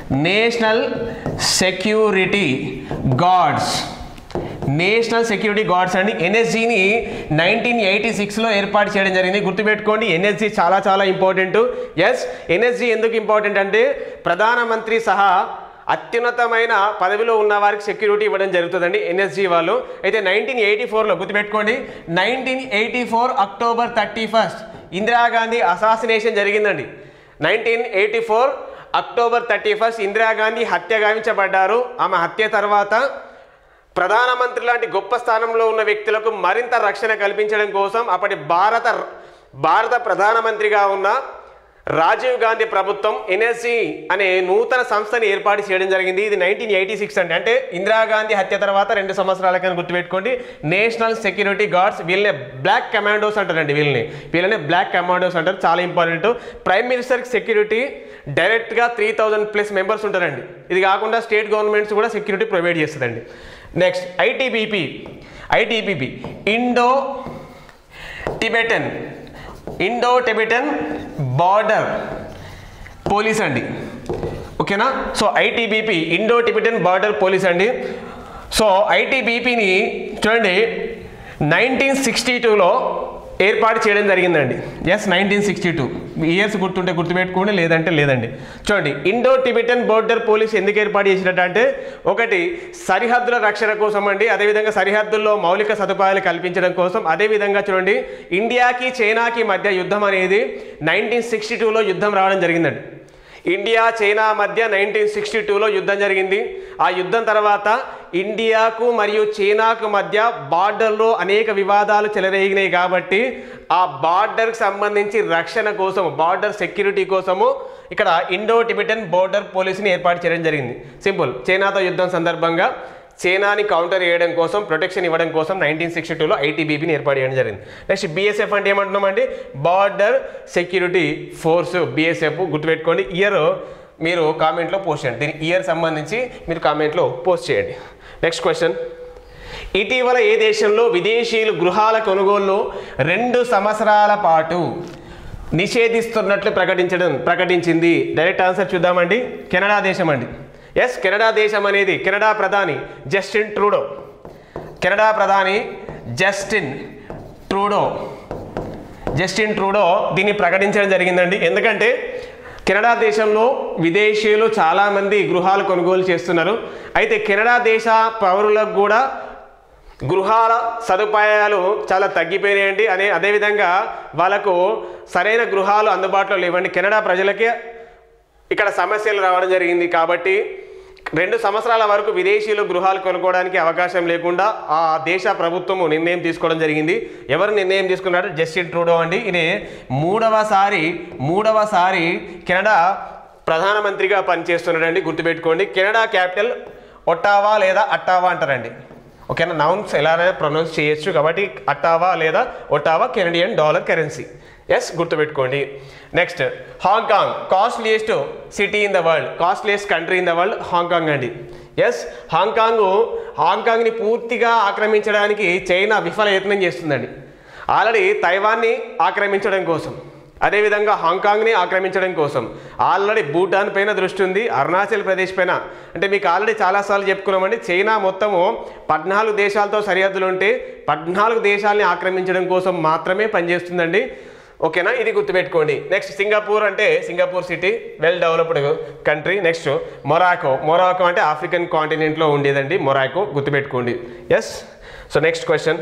national security guards national security guards అండి ఎన్ఎస్జీని నైన్టీన్ ఎయిటీ సిక్స్లో ఏర్పాటు చేయడం జరిగింది గుర్తుపెట్టుకోండి ఎన్ఎస్జీ చాలా చాలా ఇంపార్టెంట్ ఎస్ ఎన్ఎస్జీ ఎందుకు ఇంపార్టెంట్ అంటే ప్రధానమంత్రి సహా అత్యున్నతమైన పదవిలో ఉన్న వారికి సెక్యూరిటీ ఇవ్వడం జరుగుతుందండి ఎన్ఎస్జీ వాళ్ళు అయితే నైన్టీన్ ఎయిటీ ఫోర్లో గుర్తుపెట్టుకోండి nineteen eighty four October thirty first Indira Gandhi assassination జరిగిందండి nineteen eighty four October thirty first Indira Gandhi హత్య గావించబడ్డారు ఆమె హత్య తర్వాత ప్రధానమంత్రి లాంటి గొప్ప స్థానంలో ఉన్న వ్యక్తులకు మరింత రక్షణ కల్పించడం కోసం అప్పటి భారత భారత ప్రధానమంత్రిగా ఉన్న రాజీవ్ గాంధీ ప్రభుత్వం ఎన్ఎస్సి అనే నూతన సంస్థని ఏర్పాటు చేయడం జరిగింది ఇది నైన్టీన్ ఎయిటీ సిక్స్ అండి అంటే ఇందిరాగాంధీ హత్య తర్వాత రెండు సంవత్సరాల కింద గుర్తుపెట్టుకోండి నేషనల్ సెక్యూరిటీ గార్డ్స్ వీళ్ళని బ్లాక్ కమాండోస్ అంటారండి వీళ్ళని వీళ్ళని బ్లాక్ కమాండోస్ అంటారు చాలా ఇంపార్టెంట్ ప్రైమ్ మినిస్టర్ సెక్యూరిటీ డైరెక్ట్గా త్రీ థౌజండ్ ప్లస్ మెంబర్స్ ఉంటారండి ఇది కాకుండా స్టేట్ గవర్నమెంట్స్ కూడా సెక్యూరిటీ ప్రొవైడ్ చేస్తుందండి next ITBP ITBP Indo Tibetan Indo Tibetan border police అండి ఓకేనా so ITBP Indo Tibetan border police అండి సో ఐటీబీపీని చూడండి నైన్టీన్ సిక్స్టీ టూలో ఏర్పాటు చేయడం జరిగిందండి yes nineteen sixty two years గుర్తుంటే గుర్తుపెట్టుకోండి లేదంటే లేదండి చూడండి ఇండో టిబెటన్ బోర్డర్ పోలీస్ ఎందుకు ఏర్పాటు చేసినట్టు అంటే ఒకటి సరిహద్దుల రక్షణ కోసం అండి అదేవిధంగా సరిహద్దుల్లో మౌలిక సదుపాయాలు కల్పించడం కోసం అదేవిధంగా చూడండి ఇండియాకి చైనాకి మధ్య యుద్ధం అనేది నైన్టీన్ సిక్స్టీ టూలో యుద్ధం రావడం జరిగిందండి ఇండియా చైనా మధ్య నైన్టీన్ సిక్స్టీ టూలో యుద్ధం జరిగింది ఆ యుద్ధం తర్వాత ఇండియాకు మరియు చైనాకు మధ్య బార్డర్లో అనేక వివాదాలు చెలరేగినాయి కాబట్టి ఆ బార్డర్కి సంబంధించి రక్షణ కోసం బార్డర్ సెక్యూరిటీ కోసము ఇక్కడ ఇండో టిబెటన్ బోర్డర్ పోలీసుని ఏర్పాటు చేయడం జరిగింది సింపుల్ చైనాతో యుద్ధం సందర్భంగా చైనాని కౌంటర్ చేయడం కోసం ప్రొటెక్షన్ ఇవ్వడం కోసం నైన్టీన్ సిక్స్టీ టూలో ఐటీబీపీని ఏర్పాటు చేయడం జరిగింది నెక్స్ట్ బీఎస్ఎఫ్ అంటే ఏమంటున్నామండి బార్డర్ సెక్యూరిటీ ఫోర్స్ బీఎస్ఎఫ్ గుర్తుపెట్టుకోండి ఇయర్ మీరు కామెంట్లో పోస్ట్ చేయండి దీని ఇయర్ సంబంధించి మీరు కామెంట్లో పోస్ట్ చేయండి నెక్స్ట్ క్వశ్చన్ ఇటీవల ఏ దేశంలో విదేశీయులు గృహాల కొనుగోలులో రెండు సంవత్సరాల పాటు నిషేధిస్తున్నట్లు ప్రకటించడం ప్రకటించింది డైరెక్ట్ ఆన్సర్ చూద్దామండి కెనడా దేశం అండి ఎస్ కెనడా దేశం అనేది కెనడా ప్రధాని జస్టిన్ ట్రూడో కెనడా ప్రధాని జస్టిన్ ట్రూడో జస్టిన్ ట్రూడో దీన్ని ప్రకటించడం జరిగిందండి ఎందుకంటే కెనడా దేశంలో విదేశీయులు చాలామంది గృహాలు కొనుగోలు చేస్తున్నారు అయితే కెనడా దేశ పౌరులకు కూడా గృహాల సదుపాయాలు చాలా తగ్గిపోయినాయండి అనే అదేవిధంగా వాళ్ళకు సరైన గృహాలు అందుబాటులో లేవండి కెనడా ప్రజలకే ఇక్కడ సమస్యలు రావడం జరిగింది కాబట్టి రెండు సంవత్సరాల వరకు విదేశీయులు గృహాలు కొనుక్కోవడానికి అవకాశం లేకుండా ఆ దేశ ప్రభుత్వము నిర్ణయం తీసుకోవడం జరిగింది ఎవరు నిర్ణయం తీసుకున్నాడు జస్టిన్ ట్రూడో అండి ఇది మూడవసారి మూడవసారి కెనడా ప్రధానమంత్రిగా పనిచేస్తున్నాడండి గుర్తుపెట్టుకోండి కెనడా క్యాపిటల్ ఒట్టావా లేదా అట్టావా అంటారండి ఓకేనా నౌన్స్ ఎలానైనా ప్రొనౌన్స్ చేయొచ్చు కాబట్టి అట్టావా లేదా Ottawa Canadian dollar currency yes గుర్తుపెట్టుకోండి next Hong Kong costliest city in the world costliest country in the world Hong Kong అండి ఎస్ హాంకాంగ్ హాంకాంగ్ని పూర్తిగా ఆక్రమించడానికి చైనా విఫల యత్నం చేస్తుందండి ఆల్రెడీ తైవాన్ని ఆక్రమించడం కోసం అదేవిధంగా హాంకాంగ్ని ఆక్రమించడం కోసం ఆల్రెడీ భూటాన్ పైన దృష్టి ఉంది అరుణాచల్ ప్రదేశ్ పైన అంటే మీకు ఆల్రెడీ చాలాసార్లు చెప్పుకున్నామండి చైనా మొత్తము పద్నాలుగు దేశాలతో సరిహద్దులు ఉంటే పద్నాలుగు దేశాలని ఆక్రమించడం కోసం మాత్రమే పనిచేస్తుందండి ఓకేనా ఇది గుర్తుపెట్టుకోండి నెక్స్ట్ సింగపూర్ అంటే Singapore city well developed country next Morocco Morocco అంటే ఆఫ్రికన్ కాంటినెంట్లో ఉండేదండి మొరాకో గుర్తుపెట్టుకోండి yes so next question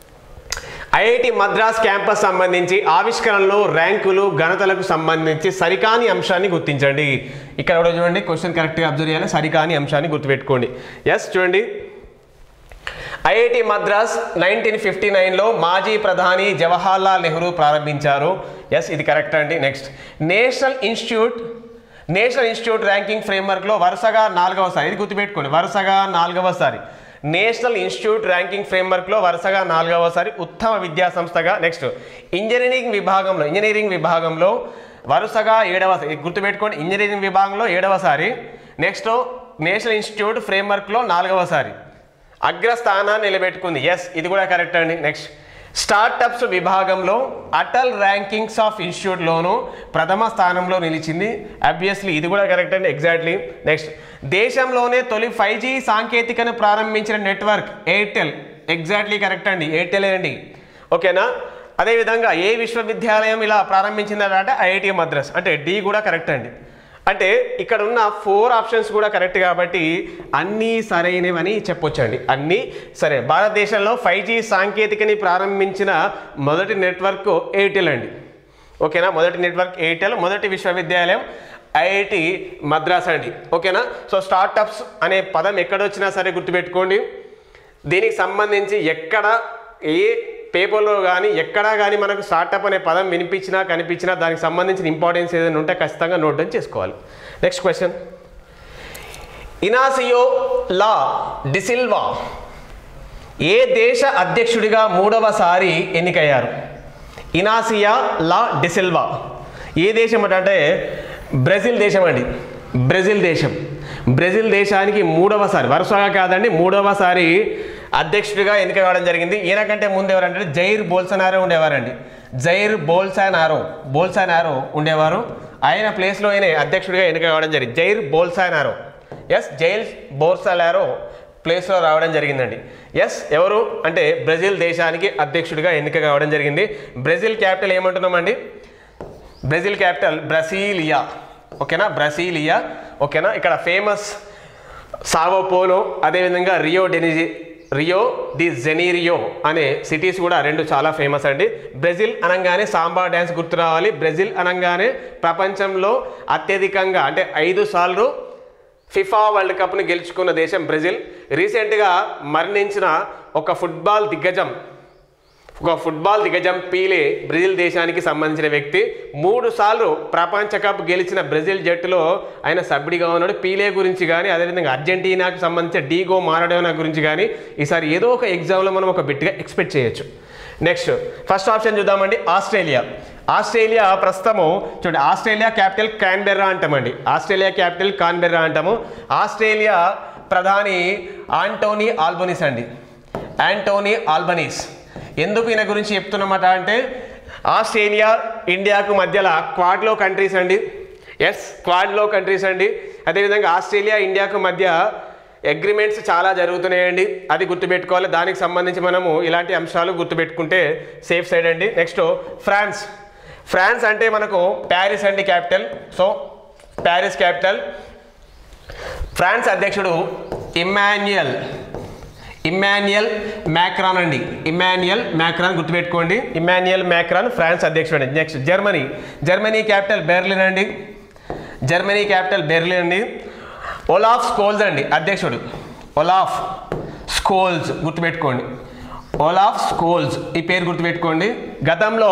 IIT Madras campus సంబంధించి ఆవిష్కరణలు ర్యాంకులు ఘనతలకు సంబంధించి సరికాని అంశాన్ని గుర్తించండి ఇక్కడ కూడా చూడండి క్వశ్చన్ కరెక్ట్గా అబ్జర్వ్ చేయాలి సరికాని అంశాన్ని గుర్తుపెట్టుకోండి ఎస్ చూడండి ఐఐటి మద్రాస్ నైన్టీన్ ఫిఫ్టీ నైన్లో మాజీ ప్రధాని జవహర్లాల్ నెహ్రూ ప్రారంభించారు ఎస్ ఇది కరెక్ట్ అండి next national institute national institute ranking ఫ్రేమ్వర్క్లో వరుసగా నాలుగవసారి ఇది గుర్తుపెట్టుకోండి వరుసగా నాలుగవసారి నేషనల్ ఇన్స్టిట్యూట్ ర్యాంకింగ్ ఫ్రేమ్వర్క్లో వరుసగా నాలుగవసారి ఉత్తమ విద్యా సంస్థగా నెక్స్ట్ ఇంజనీరింగ్ విభాగంలో ఇంజనీరింగ్ విభాగంలో వరుసగా ఏడవసారి ఇది గుర్తుపెట్టుకోండి ఇంజనీరింగ్ విభాగంలో ఏడవసారి నెక్స్ట్ నేషనల్ ఇన్స్టిట్యూట్ ఫ్రేమ్వర్క్లో నాలుగవసారి అగ్రస్థానాన్ని నిలబెట్టుకుంది ఎస్ ఇది కూడా కరెక్ట్ అండి నెక్స్ట్ స్టార్టప్స్ విభాగంలో అటల్ ర్యాంకింగ్స్ ఆఫ్ ఇన్స్టిట్యూట్లోను ప్రథమ స్థానంలో నిలిచింది అబ్వియస్లీ ఇది కూడా కరెక్ట్ అండి ఎగ్జాక్ట్లీ నెక్స్ట్ దేశంలోనే తొలి ఫైవ్ జీ సాంకేతికను ప్రారంభించిన నెట్వర్క్ ఎయిర్టెల్ ఎగ్జాక్ట్లీ కరెక్ట్ అండి ఎయిర్టెల్ అండి ఓకేనా అదేవిధంగా ఏ విశ్వవిద్యాలయం ఇలా ప్రారంభించిందంటే అంటే ఐఐటి మద్రాస్ అంటే డి కూడా కరెక్ట్ అండి అంటే ఇక్కడ ఉన్న ఫోర్ ఆప్షన్స్ కూడా కరెక్ట్ కాబట్టి అన్నీ సరైనవని చెప్పొచ్చండి అన్నీ సరే భారతదేశంలో ఫైవ్ జీ సాంకేతికని ప్రారంభించిన మొదటి నెట్వర్క్ ఎయిర్టెల్ అండి ఓకేనా మొదటి నెట్వర్క్ ఎయిర్టెల్ మొదటి విశ్వవిద్యాలయం ఐఐటి మద్రాస్ అండి ఓకేనా సో స్టార్టప్స్ అనే పదం ఎక్కడొచ్చినా సరే గుర్తుపెట్టుకోండి దీనికి సంబంధించి ఎక్కడ ఏ పేపర్లో కానీ ఎక్కడా కానీ మనకు స్టార్టప్ అనే పదం వినిపించినా కనిపించినా దానికి సంబంధించిన ఇంపార్టెన్స్ ఏదైనా ఉంటే ఖచ్చితంగా నోట్ డౌన్ చేసుకోవాలి next question Inacio Lula da Silva ఏ దేశ అధ్యక్షుడిగా మూడవసారి ఎన్నికయ్యారు ఇనాసియా లా డిసిల్వా ఏ దేశం అంటే బ్రెజిల్ దేశం అండి బ్రెజిల్ దేశం బ్రెజిల్ దేశానికి మూడవసారి వరుసగా కాదండి మూడవసారి అధ్యక్షుడిగా ఎన్నిక కావడం జరిగింది ఈయన కంటే ముందు ఎవరంటే జైర్ బోల్సనారో ఉండేవారండి జైర్ బోల్సానారో బోల్సానారో ఉండేవారు ఆయన ప్లేస్లో ఆయన అధ్యక్షుడిగా ఎన్నిక కావడం జరిగింది Jair Bolsonaro yes Jair Bolsonaro ప్లేస్లో రావడం జరిగిందండి ఎస్ ఎవరు అంటే బ్రెజిల్ దేశానికి అధ్యక్షుడిగా ఎన్నిక కావడం జరిగింది బ్రెజిల్ క్యాపిటల్ ఏమంటున్నామండి బ్రెజిల్ క్యాపిటల్ బ్రసీలియా ఓకేనా బ్రసీలియా ఓకేనా ఇక్కడ ఫేమస్ సావో పోలో అదేవిధంగా Rio de Janeiro Rio de Janeiro అనే సిటీస్ కూడా రెండు చాలా ఫేమస్ అండి బ్రెజిల్ అనగానే సాంబా డ్యాన్స్ గుర్తు రావాలి బ్రెజిల్ అనగానే ప్రపంచంలో అత్యధికంగా అంటే ఐదు సార్లు ఫిఫా వరల్డ్ కప్ని గెలుచుకున్న దేశం బ్రెజిల్ రీసెంట్గా మరణించిన ఒక ఫుట్బాల్ దిగ్గజం ఒక ఫుట్బాల్ దిగ్గజం పీలే బ్రెజిల్ దేశానికి సంబంధించిన వ్యక్తి మూడు సార్లు ప్రపంచ కప్ గెలిచిన బ్రెజిల్ జట్టులో ఆయన సభ్యుడిగా ఉన్నాడు పీలే గురించి కానీ అదేవిధంగా అర్జెంటీనాకు సంబంధించిన డీగో మారడోనా గురించి కానీ ఈసారి ఏదో ఒక ఎగ్జామ్లో మనం ఒక బిట్గా ఎక్స్పెక్ట్ చేయొచ్చు నెక్స్ట్ ఫస్ట్ ఆప్షన్ చూద్దామండి ఆస్ట్రేలియా ఆస్ట్రేలియా ప్రస్తుతము చూడండి ఆస్ట్రేలియా క్యాపిటల్ కాన్బెర్రా అంటామండి ఆస్ట్రేలియా క్యాపిటల్ కాన్బెర్రా అంటాము ఆస్ట్రేలియా ప్రధాని ఆంటోనీ ఆల్బనీస్ అండి యాంటోనీ ఆల్బనీస్ ఎందుకు ఈయన గురించి చెప్తున్నమాట అంటే ఆస్ట్రేలియా ఇండియాకు మధ్యలో క్వాడ్లో కంట్రీస్ అండి ఎస్ క్వాడ్లో కంట్రీస్ అండి అదేవిధంగా ఆస్ట్రేలియా ఇండియాకు మధ్య అగ్రిమెంట్స్ చాలా జరుగుతున్నాయండి అది గుర్తుపెట్టుకోవాలి దానికి సంబంధించి మనము ఇలాంటి అంశాలు గుర్తుపెట్టుకుంటే సేఫ్ సైడ్ అండి నెక్స్ట్ ఫ్రాన్స్ ఫ్రాన్స్ అంటే మనకు ప్యారిస్ అండి capital so Paris capital France అధ్యక్షుడు ఇమాన్యుయల్ ఇమాన్యుయల్ మ్యాక్రాన్ అండి ఇమాన్యుయల్ మ్యాక్రాన్ గుర్తుపెట్టుకోండి ఇమాన్యుయల్ మ్యాక్రాన్ ఫ్రాన్స్ అధ్యక్షుడు అండి next Germany Germany capital Berlin అండి జర్మనీ క్యాపిటల్ బెర్లిన్ అండి ఒలాఫ్ స్కోల్స్ అండి అధ్యక్షుడు ఒలాఫ్ స్కోల్స్ గుర్తుపెట్టుకోండి ఒలాఫ్ స్కోల్స్ ఈ పేరు గుర్తుపెట్టుకోండి గతంలో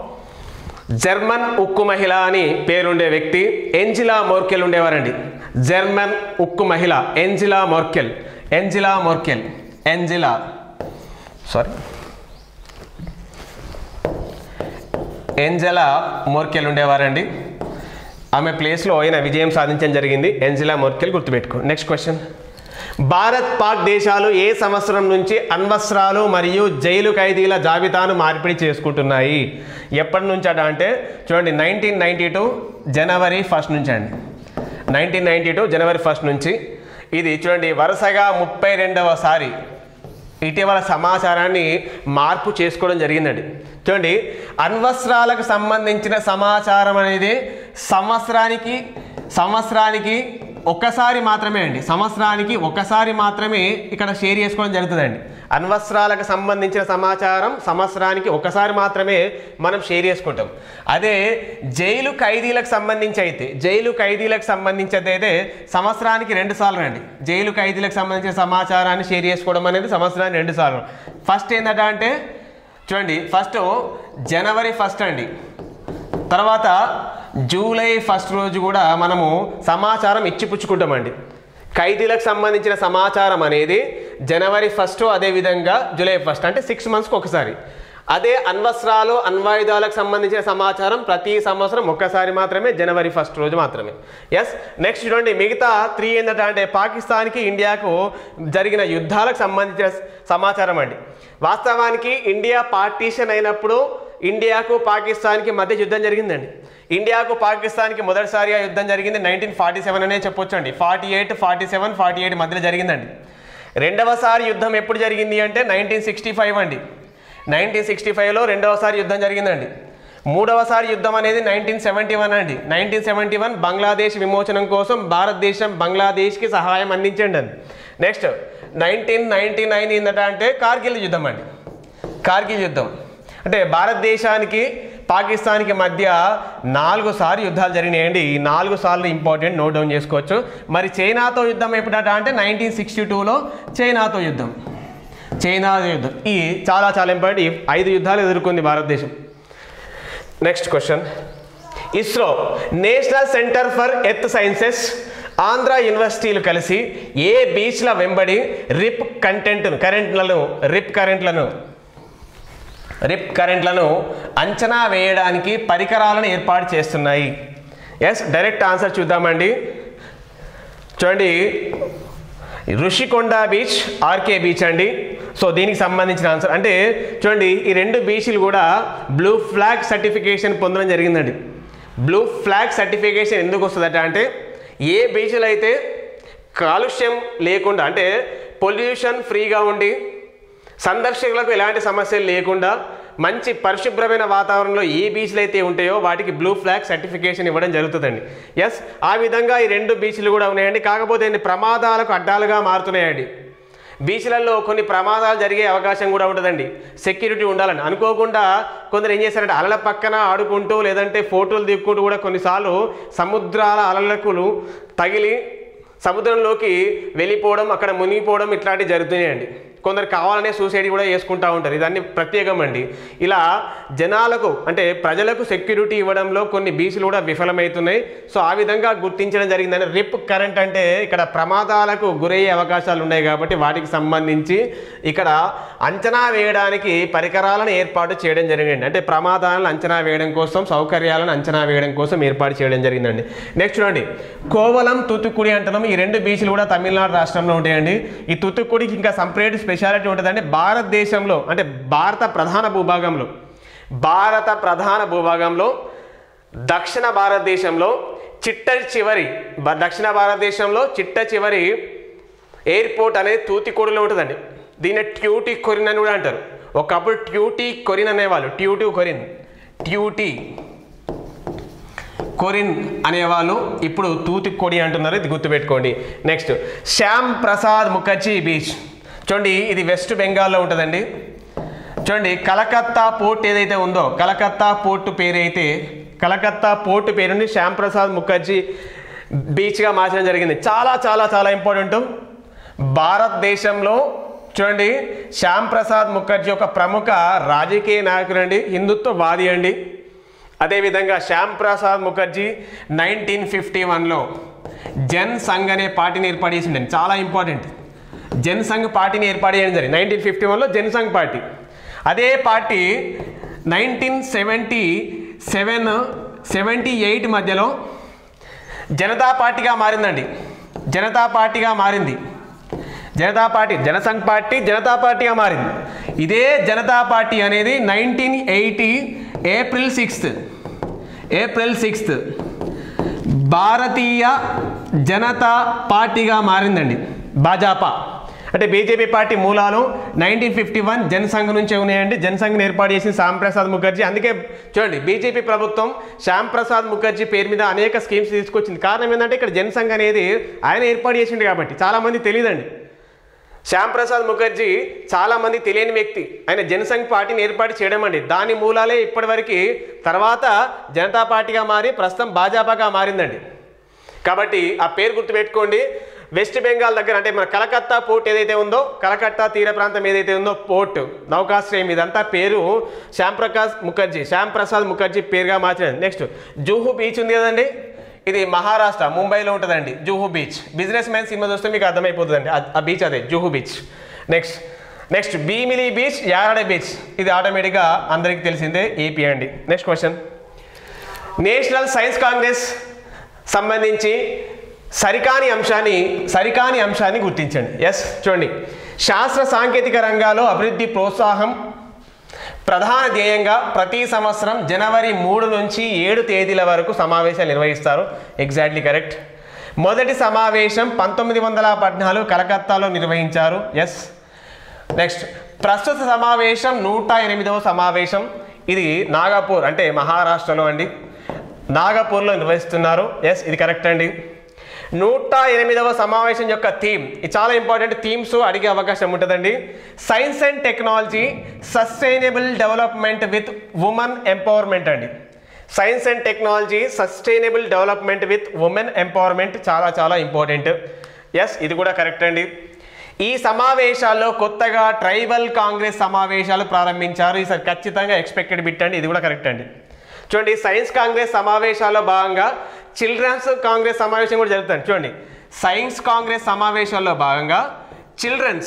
జర్మన్ ఉక్కు మహిళ అని పేరుండే వ్యక్తి ఎంజిలా మోర్కెల్ ఉండేవారండి జర్మన్ ఉక్కు మహిళ Angela Merkel Angela Merkel Angela sorry Angela Merkel ఉండేవారండి ఆమె ప్లేస్లో ఆయన విజయం సాధించడం జరిగింది ఎంజిలా మోర్కెల్ గుర్తుపెట్టుకోండి నెక్స్ట్ క్వశ్చన్ భారత్ పాక్ దేశాలు ఏ సంవత్సరం నుంచి అణ్వస్త్రాలు మరియు జైలు ఖైదీల జాబితాను మార్పిడి చేసుకుంటున్నాయి ఎప్పటి నుంచి అట అంటే చూడండి nineteen ninety two January first నుంచి అండి nineteen ninety two January first నుంచి ఇది చూడండి వరుసగా ముప్పై రెండవసారి ఇటీవల సమాచారాన్ని మార్పు చేసుకోవడం జరిగిందండి చూడండి అణ్వస్త్రాలకు సంబంధించిన సమాచారం అనేది సంవత్సరానికి సంవత్సరానికి ఒక్కసారి మాత్రమే అండి సంవత్సరానికి ఒక్కసారి మాత్రమే ఇక్కడ షేర్ చేసుకోవడం జరుగుతుందండి అణ్వస్త్రాలకు సంబంధించిన సమాచారం సంవత్సరానికి ఒకసారి మాత్రమే మనం షేర్ చేసుకుంటాం అదే జైలు ఖైదీలకు సంబంధించి అయితే జైలు ఖైదీలకు సంబంధించి అయితే సంవత్సరానికి రెండు సార్లు రండి జైలు ఖైదీలకు సంబంధించిన సమాచారాన్ని షేర్ చేసుకోవడం అనేది సంవత్సరానికి రెండు సార్లు ఫస్ట్ ఏంటంటే అంటే చూడండి ఫస్ట్ జనవరి ఫస్ట్ అండి తర్వాత జూలై ఫస్ట్ రోజు కూడా మనము సమాచారం ఇచ్చిపుచ్చుకుంటామండి ఖైదీలకు సంబంధించిన సమాచారం అనేది జనవరి ఫస్ట్ అదేవిధంగా జూలై ఫస్ట్ అంటే సిక్స్ మంత్స్కి ఒకసారి అదే అణ్వస్త్రాలు అణ్వాయుధాలకు సంబంధించిన సమాచారం ప్రతి సంవత్సరం ఒక్కసారి మాత్రమే జనవరి ఫస్ట్ రోజు మాత్రమే ఎస్ నెక్స్ట్ చూడండి మిగతా త్రీ ఏంటంటే అంటే పాకిస్తాన్కి ఇండియాకు జరిగిన యుద్ధాలకు సంబంధించిన సమాచారం అండి వాస్తవానికి ఇండియా పార్టీషన్ అయినప్పుడు ఇండియాకు పాకిస్తాన్కి మధ్య యుద్ధం జరిగిందండి ఇండియాకు పాకిస్తాన్కి మొదటిసారిగా యుద్ధం జరిగింది నైన్టీన్ ఫార్టీ సెవెన్ అనే చెప్పొచ్చు అండి forty eight forty seven forty eight మధ్యలో జరిగిందండి రెండవసారి యుద్ధం ఎప్పుడు జరిగింది అంటే నైన్టీన్ సిక్స్టీ ఫైవ్ అండి నైన్టీన్ సిక్స్టీ ఫైవ్లో రెండవసారి యుద్ధం జరిగిందండి మూడవసారి యుద్ధం అనేది నైన్టీన్ సెవెంటీ వన్ అండి నైన్టీన్ సెవెంటీ వన్ బంగ్లాదేశ్ విమోచనం కోసం భారతదేశం బంగ్లాదేశ్కి సహాయం అందించండి అండి నెక్స్ట్ నైన్టీన్ నైన్టీ నైన్ ఏంటంటే అంటే కార్గిల్ యుద్ధం అండి కార్గిల్ యుద్ధం అంటే భారతదేశానికి పాకిస్తాన్కి మధ్య నాలుగు సార్లు యుద్ధాలు జరిగినాయండి ఈ నాలుగు సార్లు ఇంపార్టెంట్ నోట్ డౌన్ చేసుకోవచ్చు మరి చైనాతో యుద్ధం ఎప్పుడట అంటే నైన్టీన్ సిక్స్టీ టూలో చైనాతో యుద్ధం చైనా యుద్ధం ఈ చాలా చాలా ఇంపార్టెంట్ ఈ ఐదు యుద్ధాలు ఎదుర్కొంది భారతదేశం next question ISRO national centre for earth sciences Andhra యూనివర్సిటీలు కలిసి ఏ బీచ్ల వెంబడి రిప్ కంటెంట్ను కరెంట్లను రిప్ కరెంట్లను రిప్ కరెంట్లను అంచనా వేయడానికి పరికరాలను ఏర్పాటు చేస్తున్నాయి ఎస్ డైరెక్ట్ ఆన్సర్ చూద్దామండి చూడండి ఋషికొండ బీచ్ ఆర్కే బీచ్ అండి సో దీనికి సంబంధించిన ఆన్సర్ అంటే చూడండి ఈ రెండు బీచ్లు కూడా బ్లూ ఫ్లాగ్ సర్టిఫికేషన్ పొందడం జరిగిందండి బ్లూ ఫ్లాగ్ సర్టిఫికేషన్ ఎందుకు వస్తుందట అంటే ఏ బీచ్లు అయితే కాలుష్యం లేకుండా అంటే పొల్యూషన్ ఫ్రీగా ఉండి సందర్శకులకు ఎలాంటి సమస్యలు లేకుండా మంచి పరిశుభ్రమైన వాతావరణంలో ఏ బీచ్లు అయితే ఉంటాయో వాటికి బ్లూ ఫ్లాగ్ సర్టిఫికేషన్ ఇవ్వడం జరుగుతుందండి ఎస్ ఆ విధంగా ఈ రెండు బీచ్లు కూడా ఉన్నాయండి కాకపోతే ఏంటి ప్రమాదాలకు అడ్డాలుగా మారుతున్నాయండి బీచ్లలో కొన్ని ప్రమాదాలు జరిగే అవకాశం కూడా ఉంటుందండి సెక్యూరిటీ ఉండాలని అనుకోకుండా కొందరు ఏం చేస్తారంటే అలల పక్కన ఆడుకుంటూ లేదంటే ఫోటోలు దిక్కుంటూ కూడా కొన్నిసార్లు సముద్రాల అలలకు తగిలి సముద్రంలోకి వెళ్ళిపోవడం అక్కడ మునిగిపోవడం ఇట్లాంటివి జరుగుతున్నాయండి కొందరు కావాలనే సూసైడ్ కూడా చేసుకుంటూ ఉంటారు ఇదన్నీ ప్రత్యేకం అండి ఇలా జనాలకు అంటే ప్రజలకు సెక్యూరిటీ ఇవ్వడంలో కొన్ని బీచ్లు కూడా విఫలమవుతున్నాయి సో ఆ విధంగా గుర్తించడం జరిగిందని రిప్ కరెంట్ అంటే ఇక్కడ ప్రమాదాలకు గురయ్యే అవకాశాలు ఉన్నాయి కాబట్టి వాటికి సంబంధించి ఇక్కడ అంచనా వేయడానికి పరికరాలను ఏర్పాటు చేయడం జరిగింది అంటే ప్రమాదాలను అంచనా వేయడం కోసం సౌకర్యాలను అంచనా వేయడం కోసం ఏర్పాటు చేయడం జరిగిందండి నెక్స్ట్ చూడండి కోవలం తూతుక్కుడి అంటున్నాం ఈ రెండు బీచ్లు కూడా తమిళనాడు రాష్ట్రంలో ఉంటాయండి ఈ తూతుక్కుడికి ఇంకా సపరేట్ స్పెషాలిటీ ఉంటుందండి భారతదేశంలో అంటే భారత ప్రధాన భూభాగంలో భారత ప్రధాన భూభాగంలో దక్షిణ భారతదేశంలో చిట్ట చివరి బ- దక్షిణ భారతదేశంలో చిట్ట చివరి ఎయిర్పోర్ట్ అనేది తూతికోడులో ఉంటుందండి దీన్ని ట్యూటీ కొరిన్ అని కూడా అంటారు ఒకప్పుడు ట్యూటీ కొరిన్ అనేవాళ్ళు ట్యూటీ కొరిన్ ట్యూటీ కొరిన్ అనేవాళ్ళు ఇప్పుడు తూతికొడి అంటున్నారు ఇది గుర్తుపెట్టుకోండి నెక్స్ట్ శ్యామ్ ప్రసాద్ ముఖర్జీ బీచ్ చూడండి ఇది వెస్ట్ బెంగాల్లో ఉంటుందండి చూడండి కలకత్తా పోర్ట్ ఏదైతే ఉందో కలకత్తా పోర్టు పేరు అయితే కలకత్తా పోర్టు పేరుని శ్యామ్ ప్రసాద్ ముఖర్జీ బీచ్గా మార్చడం జరిగింది చాలా చాలా చాలా ఇంపార్టెంట్ భారతదేశంలో చూడండి శ్యామ్ ప్రసాద్ ముఖర్జీ ఒక ప్రముఖ రాజకీయ నాయకుడు అండి హిందుత్వవాది అండి అదేవిధంగా శ్యామ్ ప్రసాద్ ముఖర్జీ నైన్టీన్ ఫిఫ్టీ వన్లో జన్ సంఘ్ అనే పార్టీని ఏర్పాటు చేసిండండి చాలా ఇంపార్టెంట్ జన్ సంఘ్ పార్టీని ఏర్పాటు చేయడం జరిగింది నైన్టీన్ ఫిఫ్టీ వన్లో జన్ సంఘ్ పార్టీ అదే party nineteen seventy seven seventy eight మధ్యలో జనతా పార్టీగా మారిందండి జనతా పార్టీగా మారింది జనతా పార్టీ జనసంఘ్ పార్టీ జనతా పార్టీగా మారింది ఇదే జనతా పార్టీ అనేది nineteen eighty April sixth April sixth Bharatiya Janata పార్టీగా మారిందండి భాజపా అంటే బీజేపీ పార్టీ మూలాలు నైన్టీన్ ఫిఫ్టీ వన్ జనసంఘ్ నుంచే ఉన్నాయండి జనసంఘ్ని ఏర్పాటు చేసిన శ్యామ్ ప్రసాద్ ముఖర్జీ అందుకే చూడండి బీజేపీ ప్రభుత్వం శ్యామ్ ప్రసాద్ ముఖర్జీ పేరు మీద అనేక స్కీమ్స్ తీసుకొచ్చింది కారణం ఏంటంటే ఇక్కడ జనసంఘ్ అనేది ఆయన ఏర్పాటు చేసిండు కాబట్టి చాలామంది తెలియదండి శ్యామ్ ప్రసాద్ ముఖర్జీ చాలా మంది తెలియని వ్యక్తి ఆయన జనసంఘ్ పార్టీని ఏర్పాటు చేయడం అండి దాని మూలాలే ఇప్పటివరకు తర్వాత జనతా పార్టీగా మారి ప్రస్తుతం భాజపాగా మారిందండి కాబట్టి ఆ పేరు గుర్తుపెట్టుకోండి వెస్ట్ బెంగాల్ దగ్గర అంటే మన కలకత్తా పోర్ట్ ఏదైతే ఉందో కలకత్తా తీర ప్రాంతం ఏదైతే ఉందో పోర్ట్ నౌకాశ్రయం ఇదంతా పేరు శ్యామ్ ప్రకాష్ ముఖర్జీ శ్యామ్ ప్రసాద్ ముఖర్జీ పేరుగా మార్చినది నెక్స్ట్ జూహు బీచ్ ఉంది కదండి ఇది మహారాష్ట్ర ముంబైలో ఉంటుందండి జూహు బీచ్ బిజినెస్ మ్యాన్ సినిమా చూస్తే మీకు అర్థమైపోతుందండి ఆ- ఆ బీచ్ అదే Juhu beach next next Bheemili beach Yarada beach ఇది ఆటోమేటిక్గా అందరికీ తెలిసిందే ఏపీ అండి next question national science congress సంబంధించి సరికాని అంశాన్ని సరికాని అంశాన్ని గుర్తించండి ఎస్ చూడండి శాస్త్ర సాంకేతిక రంగాల్లో అభివృద్ధి ప్రోత్సాహం ప్రధాన ధ్యేయంగా ప్రతి సంవత్సరం జనవరి మూడు నుంచి ఏడు తేదీల వరకు సమావేశాలు నిర్వహిస్తారు ఎగ్జాక్ట్లీ కరెక్ట్ మొదటి సమావేశం పంతొమ్మిది వందల పద్నాలుగు కలకత్తాలో నిర్వహించారు ఎస్ నెక్స్ట్ ప్రస్తుత సమావేశం నూట ఎనిమిదవ సమావేశం ఇది నాగపూర్ అంటే మహారాష్ట్రలో అండి నాగపూర్లో నిర్వహిస్తున్నారు ఎస్ ఇది కరెక్ట్ అండి నూట ఎనిమిదవ సమావేశం యొక్క థీమ్ ఇది చాలా ఇంపార్టెంట్ థీమ్స్ అడిగే అవకాశం ఉంటుందండి science and technology sustainable development with women empowerment అండి science and technology sustainable development with women empowerment చాలా చాలా ఇంపార్టెంట్ ఎస్ ఇది కూడా కరెక్ట్ అండి ఈ సమావేశాల్లో కొత్తగా ట్రైబల్ కాంగ్రెస్ సమావేశాలు ప్రారంభించారు ఈసారి ఖచ్చితంగా ఎక్స్పెక్టెడ్ బిట్ అండి ఇది కూడా కరెక్ట్ అండి చూడండి సైన్స్ కాంగ్రెస్ సమావేశాల్లో భాగంగా చిల్డ్రన్స్ కాంగ్రెస్ సమావేశం కూడా జరుగుతుంది చూడండి సైన్స్ కాంగ్రెస్ సమావేశాల్లో భాగంగా చిల్డ్రన్స్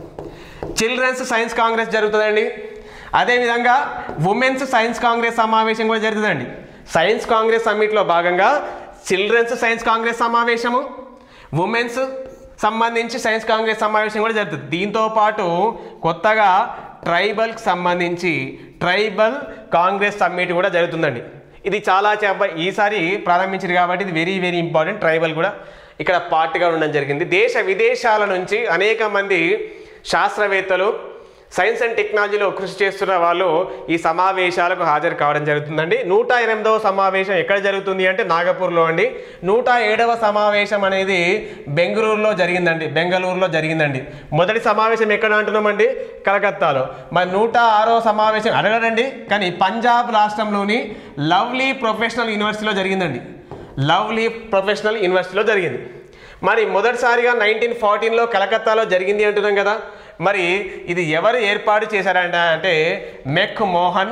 చిల్డ్రన్స్ సైన్స్ కాంగ్రెస్ జరుగుతుందండి అదేవిధంగా ఉమెన్స్ సైన్స్ కాంగ్రెస్ సమావేశం కూడా జరుగుతుందండి సైన్స్ కాంగ్రెస్ సమ్మిట్లో భాగంగా చిల్డ్రన్స్ సైన్స్ కాంగ్రెస్ సమావేశము ఉమెన్స్ సంబంధించి సైన్స్ కాంగ్రెస్ సమావేశం కూడా జరుగుతుంది దీంతో పాటు కొత్తగా ట్రైబల్కి సంబంధించి ట్రైబల్ కాంగ్రెస్ సమ్మిట్ కూడా జరుగుతుందండి ఇది చాలా చెప్ప ఈసారి ప్రారంభించారు కాబట్టి ఇది వెరీ వెరీ ఇంపార్టెంట్ ట్రైబల్ కూడా ఇక్కడ పార్ట్గా ఉండడం జరిగింది దేశ విదేశాల నుంచి అనేక మంది శాస్త్రవేత్తలు సైన్స్ అండ్ టెక్నాలజీలో కృషి చేస్తున్న వాళ్ళు ఈ సమావేశాలకు హాజరు కావడం జరుగుతుందండి నూట ఎనిమిదవ సమావేశం ఎక్కడ జరుగుతుంది అంటే నాగపూర్లో అండి నూట ఏడవ సమావేశం అనేది బెంగళూరులో జరిగిందండి బెంగళూరులో జరిగిందండి మొదటి సమావేశం ఎక్కడ అంటున్నామండి కలకత్తాలో మరి నూట ఆరో సమావేశం అడగడండి కానీ పంజాబ్ రాష్ట్రంలోని లవ్లీ ప్రొఫెషనల్ యూనివర్సిటీలో జరిగిందండి లవ్లీ ప్రొఫెషనల్ యూనివర్సిటీలో జరిగింది మరి మొదటిసారిగా నైన్టీన్ ఫార్టీన్లో కలకత్తాలో జరిగింది అంటున్నాం కదా మరి ఇది ఎవరు ఏర్పాటు చేశారంట అంటే MacMahon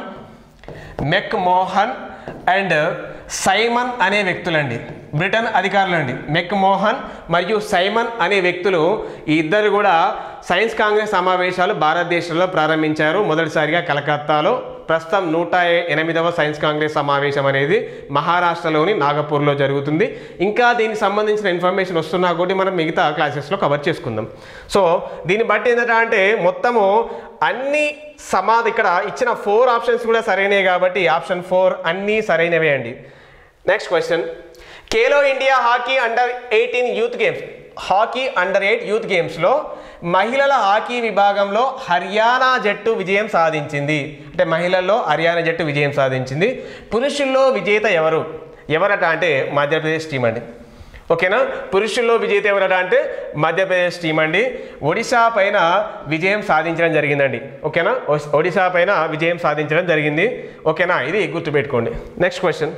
MacMahon and Simon అనే వ్యక్తులండి బ్రిటన్ అధికారులండి మెక్ మోహన్ మరియు సైమన్ అనే వ్యక్తులు ఈ ఇద్దరు కూడా సైన్స్ కాంగ్రెస్ సమావేశాలు భారతదేశంలో ప్రారంభించారు మొదటిసారిగా కలకత్తాలో ప్రస్తుతం నూట ఎనిమిదవ సైన్స్ కాంగ్రెస్ సమావేశం అనేది మహారాష్ట్రలోని నాగపూర్లో జరుగుతుంది ఇంకా దీనికి సంబంధించిన ఇన్ఫర్మేషన్ వస్తున్నా కూడా మనం మిగతా క్లాసెస్లో కవర్ చేసుకుందాం సో దీన్ని బట్టి ఏంటంటే మొత్తము అన్ని సమాధి ఇక్కడ ఇచ్చిన ఫోర్ ఆప్షన్స్ కూడా సరైనవి కాబట్టి ఆప్షన్ ఫోర్ అన్నీ సరైనవే అండి next question Khelo India hockey under eighteen youth games hockey under eight youth గేమ్స్లో మహిళల హాకీ విభాగంలో హర్యానా జట్టు విజయం సాధించింది అంటే మహిళల్లో హర్యానా జట్టు విజయం సాధించింది పురుషుల్లో విజేత ఎవరు ఎవరట అంటే మధ్యప్రదేశ్ టీం అండి ఓకేనా పురుషుల్లో విజేత ఎవరట అంటే మధ్యప్రదేశ్ టీం అండి ఒడిశా పైన విజయం సాధించడం జరిగిందండి ఓకేనా ఒస్- ఒడిశా పైన విజయం సాధించడం జరిగింది ఓకేనా ఇది గుర్తుపెట్టుకోండి నెక్స్ట్ క్వశ్చన్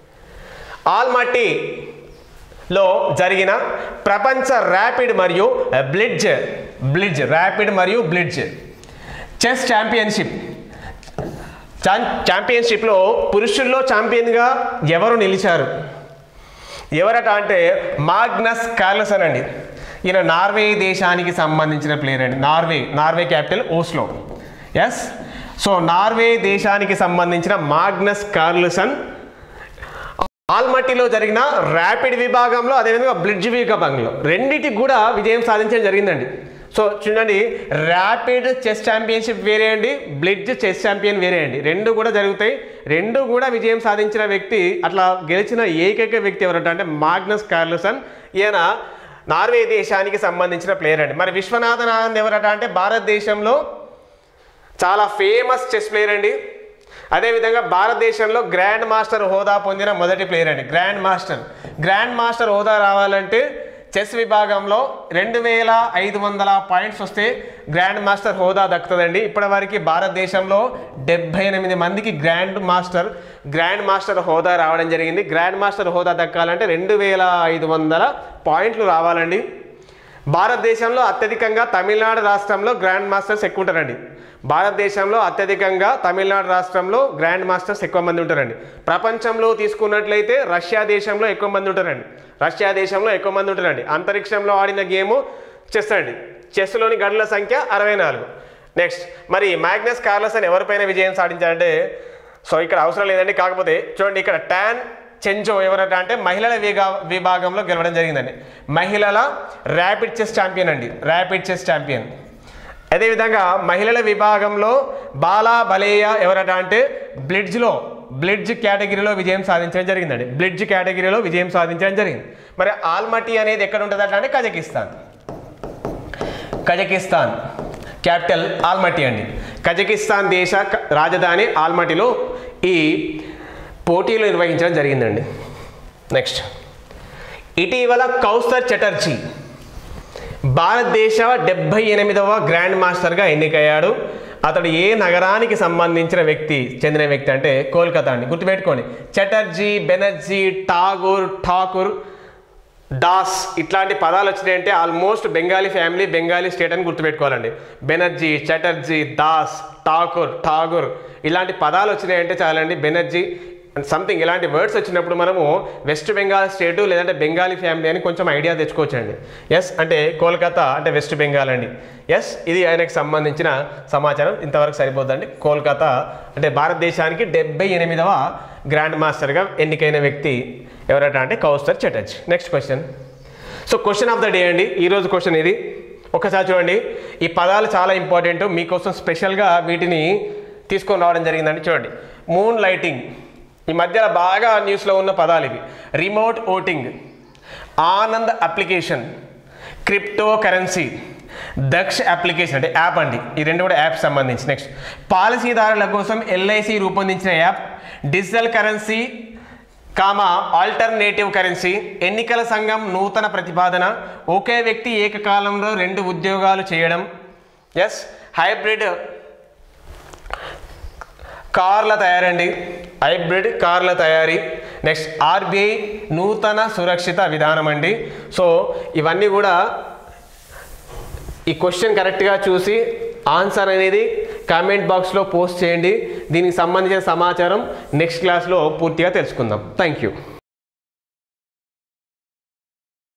ఆల్మట్టి లో జరిగిన ప్రపంచ ర్యాపిడ్ మరియు బ్లిడ్జ్ బ్లిడ్జ్ ర్యాపిడ్ మరియు బ్లిడ్జ్ చెస్ ఛాంపియన్షిప్ ఛాం- ఛాంపియన్షిప్లో పురుషుల్లో ఛాంపియన్గా ఎవరు నిలిచారు ఎవరట అంటే మాగ్నస్ కార్లసన్ అండి ఈయన నార్వే దేశానికి సంబంధించిన ప్లేయర్ అండి Norway Norway capital Oslo yes so Norway దేశానికి సంబంధించిన మాగ్నస్ కార్లసన్ ఆల్మట్టిలో జరిగిన ర్యాపిడ్ విభాగంలో అదేవిధంగా బ్రిడ్జ్ విభాగంలో రెండిటికి కూడా విజయం సాధించడం జరిగిందండి సో చూడండి ర్యాపిడ్ చెస్ ఛాంపియన్షిప్ వేరే అండి బ్లిడ్జ్ చెస్ ఛాంపియన్ వేరే అండి రెండు కూడా జరుగుతాయి రెండు కూడా విజయం సాధించిన వ్యక్తి అట్లా గెలిచిన ఏకైక వ్యక్తి ఎవరంటే అంటే మాగ్నస్ కార్లసన్ ఈయన నార్వే దేశానికి సంబంధించిన ప్లేయర్ అండి మరి విశ్వనాథన్ ఆనంద్ ఎవరట అంటే భారతదేశంలో చాలా ఫేమస్ చెస్ ప్లేయర్ అండి అదేవిధంగా భారతదేశంలో గ్రాండ్ మాస్టర్ హోదా పొందిన మొదటి ప్లేయర్ అండి గ్రాండ్ మాస్టర్ గ్రాండ్ మాస్టర్ హోదా రావాలంటే చెస్ విభాగంలో రెండు వేల ఐదు వందల పాయింట్స్ వస్తే గ్రాండ్ మాస్టర్ హోదా దక్కుతుందండి ఇప్పటివరకు భారతదేశంలో డెబ్బై ఎనిమిది మందికి గ్రాండ్ మాస్టర్ గ్రాండ్ మాస్టర్ హోదా రావడం జరిగింది గ్రాండ్ మాస్టర్ హోదా దక్కాలంటే రెండు వేల ఐదు వందల పాయింట్లు రావాలండి భారతదేశంలో అత్యధికంగా తమిళనాడు రాష్ట్రంలో గ్రాండ్ మాస్టర్స్ ఎక్కువ ఉంటారండి భారతదేశంలో అత్యధికంగా తమిళనాడు రాష్ట్రంలో గ్రాండ్ మాస్టర్స్ ఎక్కువ మంది ఉంటారండి ప్రపంచంలో తీసుకున్నట్లయితే రష్యా దేశంలో ఎక్కువ మంది ఉంటారండి రష్యా దేశంలో ఎక్కువ మంది ఉంటారండి అంతరిక్షంలో ఆడిన గేము చెస్ అండి చెస్లోని గడుల సంఖ్య అరవై నాలుగు నెక్స్ట్ మరి మ్యాగ్నస్ కార్లస్ అని ఎవరిపైన విజయం సాధించారంటే సో ఇక్కడ అవసరం లేదండి కాకపోతే చూడండి ఇక్కడ టాన్ చెంజో ఎవరట అంటే మహిళల విగా విభాగంలో గెలవడం జరిగిందండి మహిళల ర్యాపిడ్ చెస్ ఛాంపియన్ అండి ర్యాపిడ్ చెస్ ఛాంపియన్ అదేవిధంగా మహిళల విభాగంలో బాలా బలేయ ఎవరట అంటే బ్లిడ్జ్లో బ్లిడ్జ్ కేటగిరీలో విజయం సాధించడం జరిగిందండి బ్లిడ్జ్ కేటగిరీలో విజయం సాధించడం జరిగింది మరి ఆల్మటీ అనేది ఎక్కడ ఉంటుందట అంటే కజకిస్తాన్ కజకిస్తాన్ క్యాపిటల్ ఆల్మటీ అండి కజకిస్తాన్ దేశ క- రాజధాని ఆల్మటీలో ఈ పోటీలు నిర్వహించడం జరిగిందండి నెక్స్ట్ ఇటీవల కౌస్తర్ చటర్జీ భారతదేశ డెబ్బై ఎనిమిదవ గ్రాండ్ మాస్టర్గా ఎన్నికయ్యాడు అతడు ఏ నగరానికి సంబంధించిన వ్యక్తి చెందిన వ్యక్తి అంటే కోల్కతా అండి గుర్తుపెట్టుకోండి చటర్జీ బెనర్జీ ఠాగూర్ ఠాకూర్ దాస్ ఇట్లాంటి పదాలు వచ్చినాయంటే almost Bengali family Bengali state అని గుర్తుపెట్టుకోవాలండి బెనర్జీ చటర్జీ దాస్ ఠాకూర్ ఠాగూర్ ఇలాంటి పదాలు వచ్చినాయంటే చాలండి బెనర్జీ సంథింగ్ ఇలాంటి వర్డ్స్ వచ్చినప్పుడు మనము వెస్ట్ బెంగాల్ స్టేటు లేదంటే బెంగాలీ ఫ్యామిలీ అని కొంచెం ఐడియా తెచ్చుకోవచ్చండి ఎస్ అంటే కోల్కతా అంటే వెస్ట్ బెంగాల్ అండి ఎస్ ఇది ఆయనకు సంబంధించిన సమాచారం ఇంతవరకు సరిపోద్దండి కోల్కతా అంటే భారతదేశానికి డెబ్బై ఎనిమిదవ గ్రాండ్ మాస్టర్గా ఎన్నికైన వ్యక్తి ఎవరట అంటే Kaustav Chatterjee next question so question of the day అండి ఈరోజు క్వశ్చన్ ఇది ఒకసారి చూడండి ఈ పదాలు చాలా ఇంపార్టెంట్ మీకోసం స్పెషల్గా వీటిని తీసుకొని రావడం జరిగిందండి చూడండి మూన్ లైటింగ్ ఈ మధ్యలో బాగా న్యూస్లో ఉన్న పదాలు ఇవి remote voting Anand application crypto currency Daksha application అంటే యాప్ అండి ఈ రెండు కూడా యాప్ సంబంధించి నెక్స్ట్ పాలసీదారుల కోసం ఎల్ఐసి రూపొందించిన app digital currency comma alternative currency ఎన్నికల సంఘం నూతన ప్రతిపాదన ఒకే వ్యక్తి ఏకకాలంలో రెండు ఉద్యోగాలు చేయడం ఎస్ హైబ్రిడ్ కార్ల తయారండి హైబ్రిడ్ కార్ల తయారీ నెక్స్ట్ ఆర్బీఐ నూతన సురక్షిత విధానం అండి సో ఇవన్నీ కూడా ఈ క్వశ్చన్ కరెక్ట్గా చూసి ఆన్సర్ అనేది కామెంట్ బాక్స్లో పోస్ట్ చేయండి దీనికి సంబంధించిన సమాచారం నెక్స్ట్ క్లాస్లో పూర్తిగా తెలుసుకుందాం థ్యాంక్ యూ